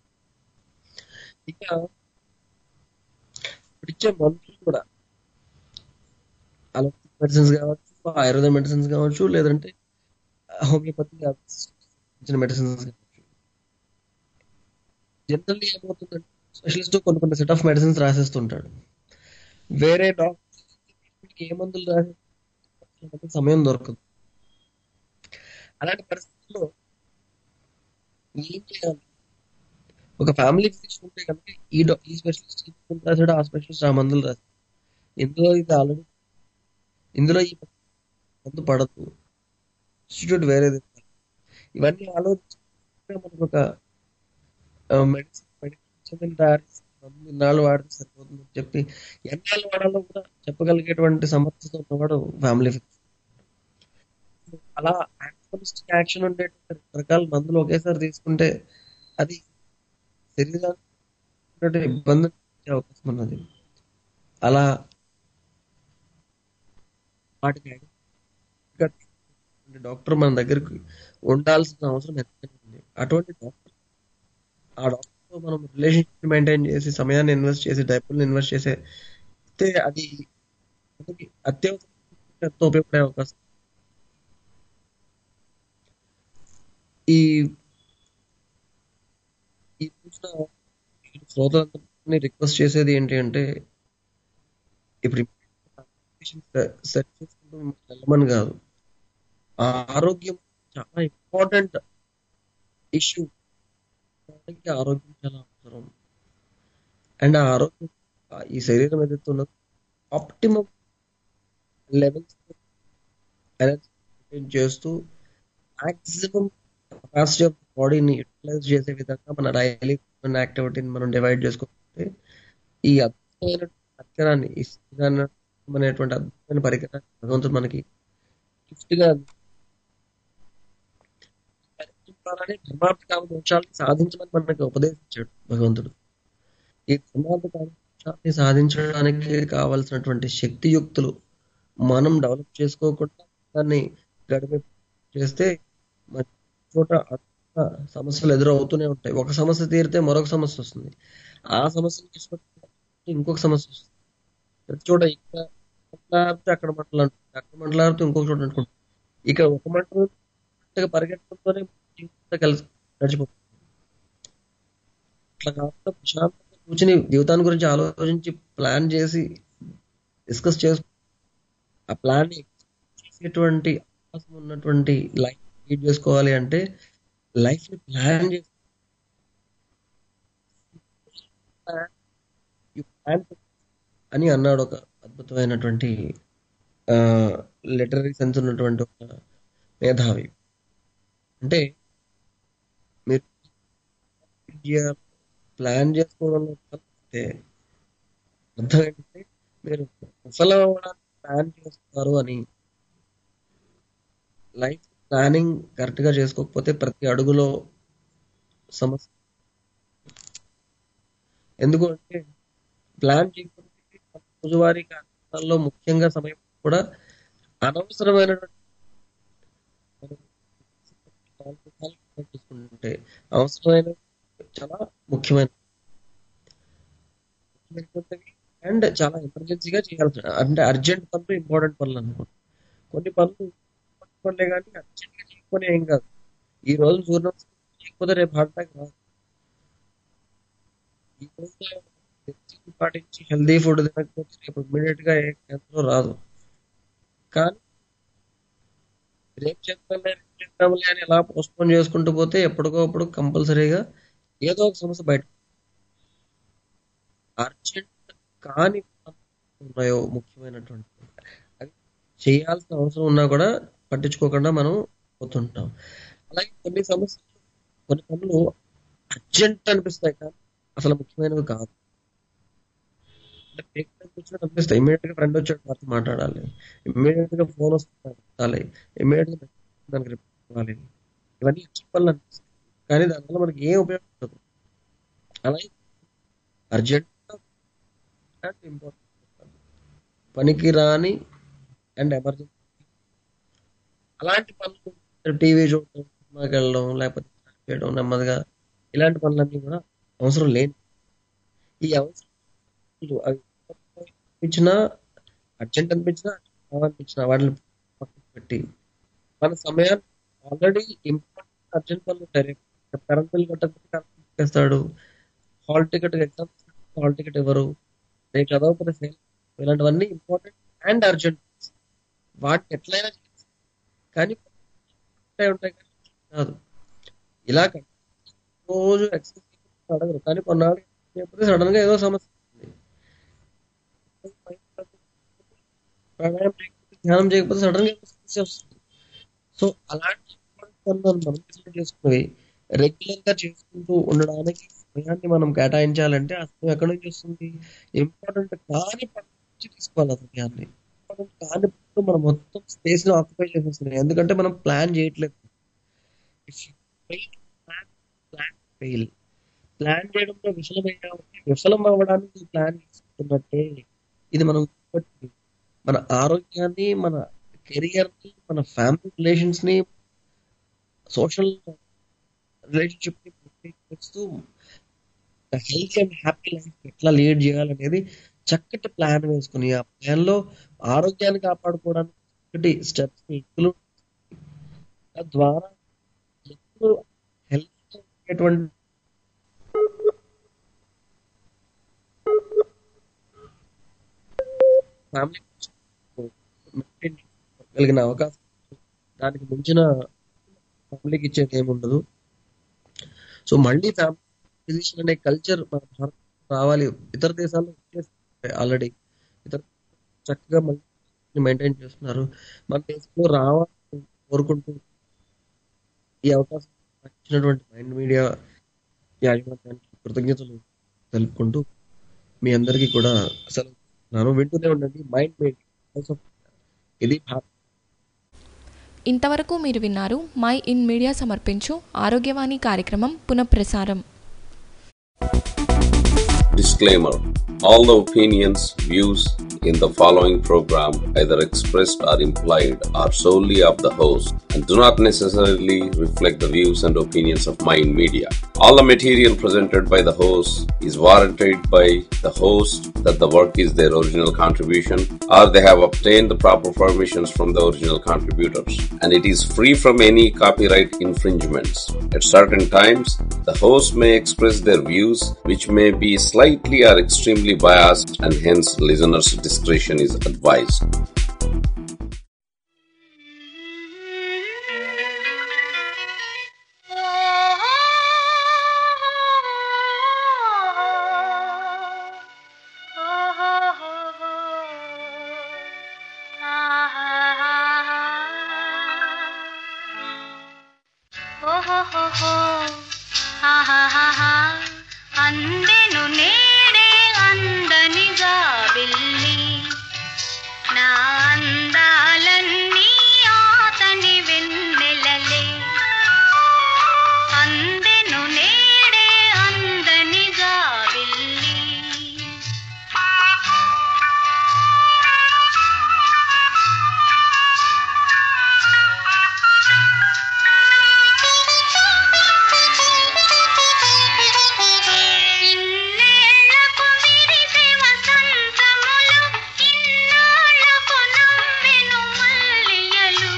ఇక ఇప్పుడు ఇచ్చే మందులు కూడా అలోపతిక్ మెడిసిన్స్ కావచ్చు ఆయుర్వేద మెడిసిన్స్ కావచ్చు లేదంటే హోమియోపతి ఇచ్చిన మెడిసిన్స్ కావచ్చు జనరల్లీ ఏమవుతుందంటే స్పెషలిస్ట్ కొన్ని కొన్ని సెట్ ఆఫ్ మెడిసిన్స్ రాసేస్తుంటాడు వేరే డాక్టర్ ఏ మందులు రాసే సమయం దొరకదు అలాంటి పరిస్థితుల్లో ఏం చేయాలి ఒక ఫ్యామిలీ ఫిజిషియన్ ఉంటే కనుక ఈ డా- ఈ స్పెషలిస్ట్ రాసాడు ఆ స్పెషలిస్ట్ ఆ మందులు రాశాడు ఇందులో ఇది ఆల్రెడీ ఇందులో ఈ మందు పడదు ఇన్స్టిట్యూట్ వేరేది ఇవన్నీ ఆలోచించి మనకు ఒక మెడిసిన్ మెడిసిన్ తయారు చేసి మందు ఇన్నాళ్ళు వాడితే సరిపోతుంది అని చెప్పి ఎన్నాళ్ళు వాడాలో కూడా చెప్పగలిగేటువంటి సమర్థత ఉన్నవాడు ఫ్యామిలీ అలా యాక్టివిస్టిక్ యాక్షన్ ఉండేటువంటి రకరకాల మందులు ఒకేసారి తీసుకుంటే అది శరీరానికి ఇబ్బంది వచ్చే అవకాశం ఉన్నది అలా వాటికి డాక్టర్ మన దగ్గరికి ఉండాల్సిన అవసరం ఎంతైనా ఉంది అటువంటి డాక్టర్ ఆ డాక్టర్ మనం రిలేషన్షిప్ మెయింటైన్ చేసి సమయాన్ని ఇన్వెస్ట్ చేసి డబ్బుల్ని ఇన్వెస్ట్ చేసే అయితే అది మనకి అత్యవసరం ఎంతో ఉపయోగపడే అవకాశం ఈ ఈ చూసిన శ్రోతలందరినీ రిక్వెస్ట్ చేసేది ఏంటి అంటే ఇప్పుడు సెట్ చేసుకుంటూ వెళ్ళమని కాదు ఆరోగ్యం చాలా ఇంపార్టెంట్ ఇష్యూ ఆరోగ్యం చాలా అవసరం అండ్ ఆ ఆరోగ్యం ఆ ఈ శరీరం ఏదైతే ఉన్నదో ఆప్టిమం లెవెల్స్ ఎనర్జీ చేస్తూ మాక్సిమం కెపాసిటీ ఆఫ్ బాడీని యూటిలైజ్ చేసే విధంగా మన డైలీ యాక్టివిటీని మనం డివైడ్ చేసుకోకపోతే ఈ అద్భుతమైన పరికరాన్ని ఈ శరీరాన్ని అనేటువంటి అద్భుతమైన పరికరాన్ని భగవంతుడు మనకి గిఫ్ట్ గా ద్వారానే ధర్మార్థ కామ మోక్షాలను సాధించమని మనకి ఉపదేశించాడు భగవంతుడు ఈ ధర్మార్థ కామ మోక్షాన్ని సాధించడానికి కావలసినటువంటి శక్తియుక్తులు మనం డెవలప్ చేసుకోకుండా దాన్ని గడిపే చేస్తే మన చోట అక్కడ సమస్యలు ఎదురవుతూనే ఉంటాయి ఒక సమస్య తీరితే మరొక సమస్య వస్తుంది ఆ సమస్య తీసుకొచ్చి ఇంకొక సమస్య వస్తుంది ప్రతి చోట ఇక్కడ మాట్లాడితే అక్కడ మాట్లాడుతుంది అక్కడ మాట్లాడితే ఇంకొక చోట అనుకుంటుంది ఇక ఒక మంటగా పరిగెట్టడంతోనే జీవితంతో కలిసి గడిచిపోతుంది అట్లా కాకుండా ప్రశాంతంగా కూర్చుని జీవితాన్ని గురించి ఆలోచించి ప్లాన్ చేసి డిస్కస్ చేసు ఆ ప్లాన్ చేసేటువంటి అవకాశం ఉన్నటువంటి లైఫ్ లీడ్ చేసుకోవాలి అంటే లైఫ్ ని ప్లాన్ చేసి you plan to- అని అన్నాడు ఒక అద్భుతమైనటువంటి లిటరీ సెన్స్ ఉన్నటువంటి ఒక మేధావి అంటే మీరు ప్లాన్ చేసుకోవడంలో తప్పితే అర్థం ఏంటంటే మీరు విఫలం అవ్వడానికి ప్లాన్ చేస్తున్నారు అని లైఫ్ ప్లానింగ్ కరెక్ట్ గా చేసుకోకపోతే ప్రతి అడుగులో సమస్య ఎందుకు అంటే ప్లాన్ చేయకపోతే రోజువారీ కార్యక్రమాల్లో ముఖ్యంగా సమయం కూడా అనవసరమైనటువంటి చూసుకుంటే అవసరమైన చాలా ముఖ్యమైన అండ్ చాలా ఎమర్జెన్సీగా చేయాల్సి అంటే అర్జెంట్ పనులు ఇంపార్టెంట్ పనులు అనుకోండి కొన్ని పనులు important పనులే కానీ అర్జెంట్ గా చేయకపోతే ఏం కాదు ఈ రోజు సూర్య చేయకపోతే రేపు హార్ట్ అటాక్ రాదు ఈ రోజు discipline పాటించి హెల్దీ ఫుడ్ తినకపోతే రేపు ఇమ్మీడియట్ గా ఏ క్యాన్సర్ రాదు కానీ రేపు చేద్దాంలే రేపు చేద్దాంలే అని ఎలా పోస్ట్పోన్ చేసుకుంటూ పోతే ఎప్పటికో అప్పుడు కంపల్సరీగా ఏదో ఒక సమస్య బయట అర్జెంట్ కాని ఉన్నాయో ముఖ్యమైనటువంటి అవి చేయాల్సిన అవసరం ఉన్నా కూడా పట్టించుకోకుండా మనం పోతుంటాం అలాగే కొన్ని సమస్యలు కొన్ని పనులు అర్జెంట్ అనిపిస్తాయి కానీ అసలు ముఖ్యమైనవి కాదు అంటే fake time వచ్చినట్టు అనిపిస్తాయి ఇమీడియట్ గా ఫ్రెండ్ వచ్చాడు వారితో మాట్లాడాలి ఇమీడియట్ గా ఫోన్ వస్తుంది పెట్టాలి ఇమీడియట్ గా దానికి రిప్లై ఇవ్వాలి ఇవన్నీ urgent పనులు అనిపిస్తాయి కానీ దానివల్ల మనకి ఏం ఉపయోగం ఉండదు అలాగే అర్జెంట్ అండ్ ఇంపార్టెంట్ పనికి రాని అండ్ ఎమర్జెన్సీ అలాంటి పనులు టీవీ చూడడం సినిమాకి వెళ్ళడం లేకపోతే స్నానం చేయడం నెమ్మదిగా ఇలాంటి పనులన్నీ కూడా అవసరం లేని ఈ అవసరం అవి అనిపించినా అర్జెంట్ అనిపించినా అనిపించినా వాటిని పక్కన పెట్టి మన సమయాన్ని ఆల్రెడీ ఇంపార్టెంట్ అర్జెంట్ పనులు ఉంటాయి రేపు కరెంట్ బిల్ కట్టకపోతే కరెంట్ బిల్ కట్టేస్తాడు hall ticket exam hall ticket ఇవ్వరు రేపు చదవకపోతే ఫెయిల్ ఇలాంటివన్నీ ఇంపార్టెంట్ అండ్ అర్జెంట్ వాటిని ఎట్లయినా చేయొచ్చు. కానీ ఉంటాయి ఉంటాయి కానీ కాదు ఇలా కాదు. రోజు ఎక్సర్సైజ్ అడగరు కానీ కొన్నాళ్ళు చేయకపోతే సడన్ గా ఏదో సమస్య వస్తుంది. ప్రాణాయామం చేయకపోతే ధ్యానం చేయకపోతే సడన్ గా ఏదో సమస్య వస్తుంది సో అలాంటి పనులను మనం consider చేసుకుని రెగ్యులర్ గా చేసుకుంటూ ఉండడానికి సమయాన్ని మనం కేటాయించాలంటే ఆ సమయం ఎక్కడి నుంచి వస్తుంది ఇంపార్టెంట్ కాని పనుల నుంచి తీసుకోవాలి ఆ సమయాన్ని ఇంపార్టెంట్ కాని పనులు మనం మొత్తం స్పేస్ ని ఆక్యుపై చేసేస్తున్నాయి ఎందుకంటే మనం ప్లాన్ చేయట్లేదు ప్లాన్ ఫెయిల్ ప్లాన్ చేయడంలో విఫలమయ్యా విఫలం అవ్వడానికి ప్లాన్ తీసుకున్నట్టే ఇది మనం గుర్తుపెట్టుకోవాలి. మన ఆరోగ్యాన్ని మన కెరియర్ ని మన ఫ్యామిలీ రిలేషన్స్ ని సోషల్ రిలేషన్షిప్ ని protect చేస్తూ హెల్త్ అండ్ హ్యాపీ లైఫ్ ఎట్లా లీడ్ చేయాలనేది చక్కటి ప్లాన్ వేసుకుని ఆ ప్లాన్ లో ఆరోగ్యాన్ని కాపాడుకోవడానికి చక్కటి స్టెప్స్ ఇంక్లూడ్ తద్వారా ఎప్పుడు హెల్త్ ఉండేటువంటి ఫ్యామిలీ కలిగిన అవకాశం దానికి మించిన ఫ్యామిలీకి ఇచ్చేది ఏమి ఉండదు సో మళ్ళీ ఫ్యామిలీ ఫిజిషియన్ అనే కల్చర్ మన భారత్ రావాలి ఇతర దేశాల్లో ఆల్రెడీ ఇతర చక్కగా మళ్ళీ మెయింటైన్ చేస్తున్నారు మన దేశంలో రావాలని కోరుకుంటూ ఈ అవకాశం నాకు ఇచ్చినటువంటి మైండ్ మీడియా యాజమాన్యానికి కృతజ్ఞతలు తెలుపుకుంటూ మీ అందరికీ కూడా సెలవు వింటూనే ఉండండి మైండ్ మీడియా ఇది భారత్ ఇంతవరకు మీరు విన్నారు మై ఇన్ మీడియా సమర్పించు ఆరోగ్యవాణి కార్యక్రమం పునఃప్రసారం Disclaimer All the opinions, views in the following program, either expressed or implied, are solely of the host and do not necessarily reflect the views and opinions of Mind Media. All the material presented by the host is warranted by the host that the work is their original contribution or they have obtained the proper permissions from the original contributors and it is free from any copyright infringements. At certain times, the host may express their views which may be slightly or extremely biased and hence listeners' discretion is advised. అందెను నేడే అందనిగా వెళ్ళి నా అందాలన్నీ ఆతని వెన్నెలలే అందెను నేడే అందనిగా వెళ్ళి ఇన్నేళ్లకు విరిసే వసంతములు ఇన్నాళ్లకు నవ్వెను మల్లియలు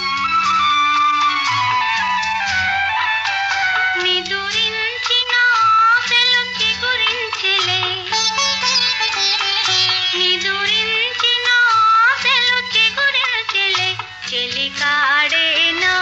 నిదురించిన ఆశలు చిగురించెలే నిదురించిన ఆశలు చిగురించెలే చెలికాడే నా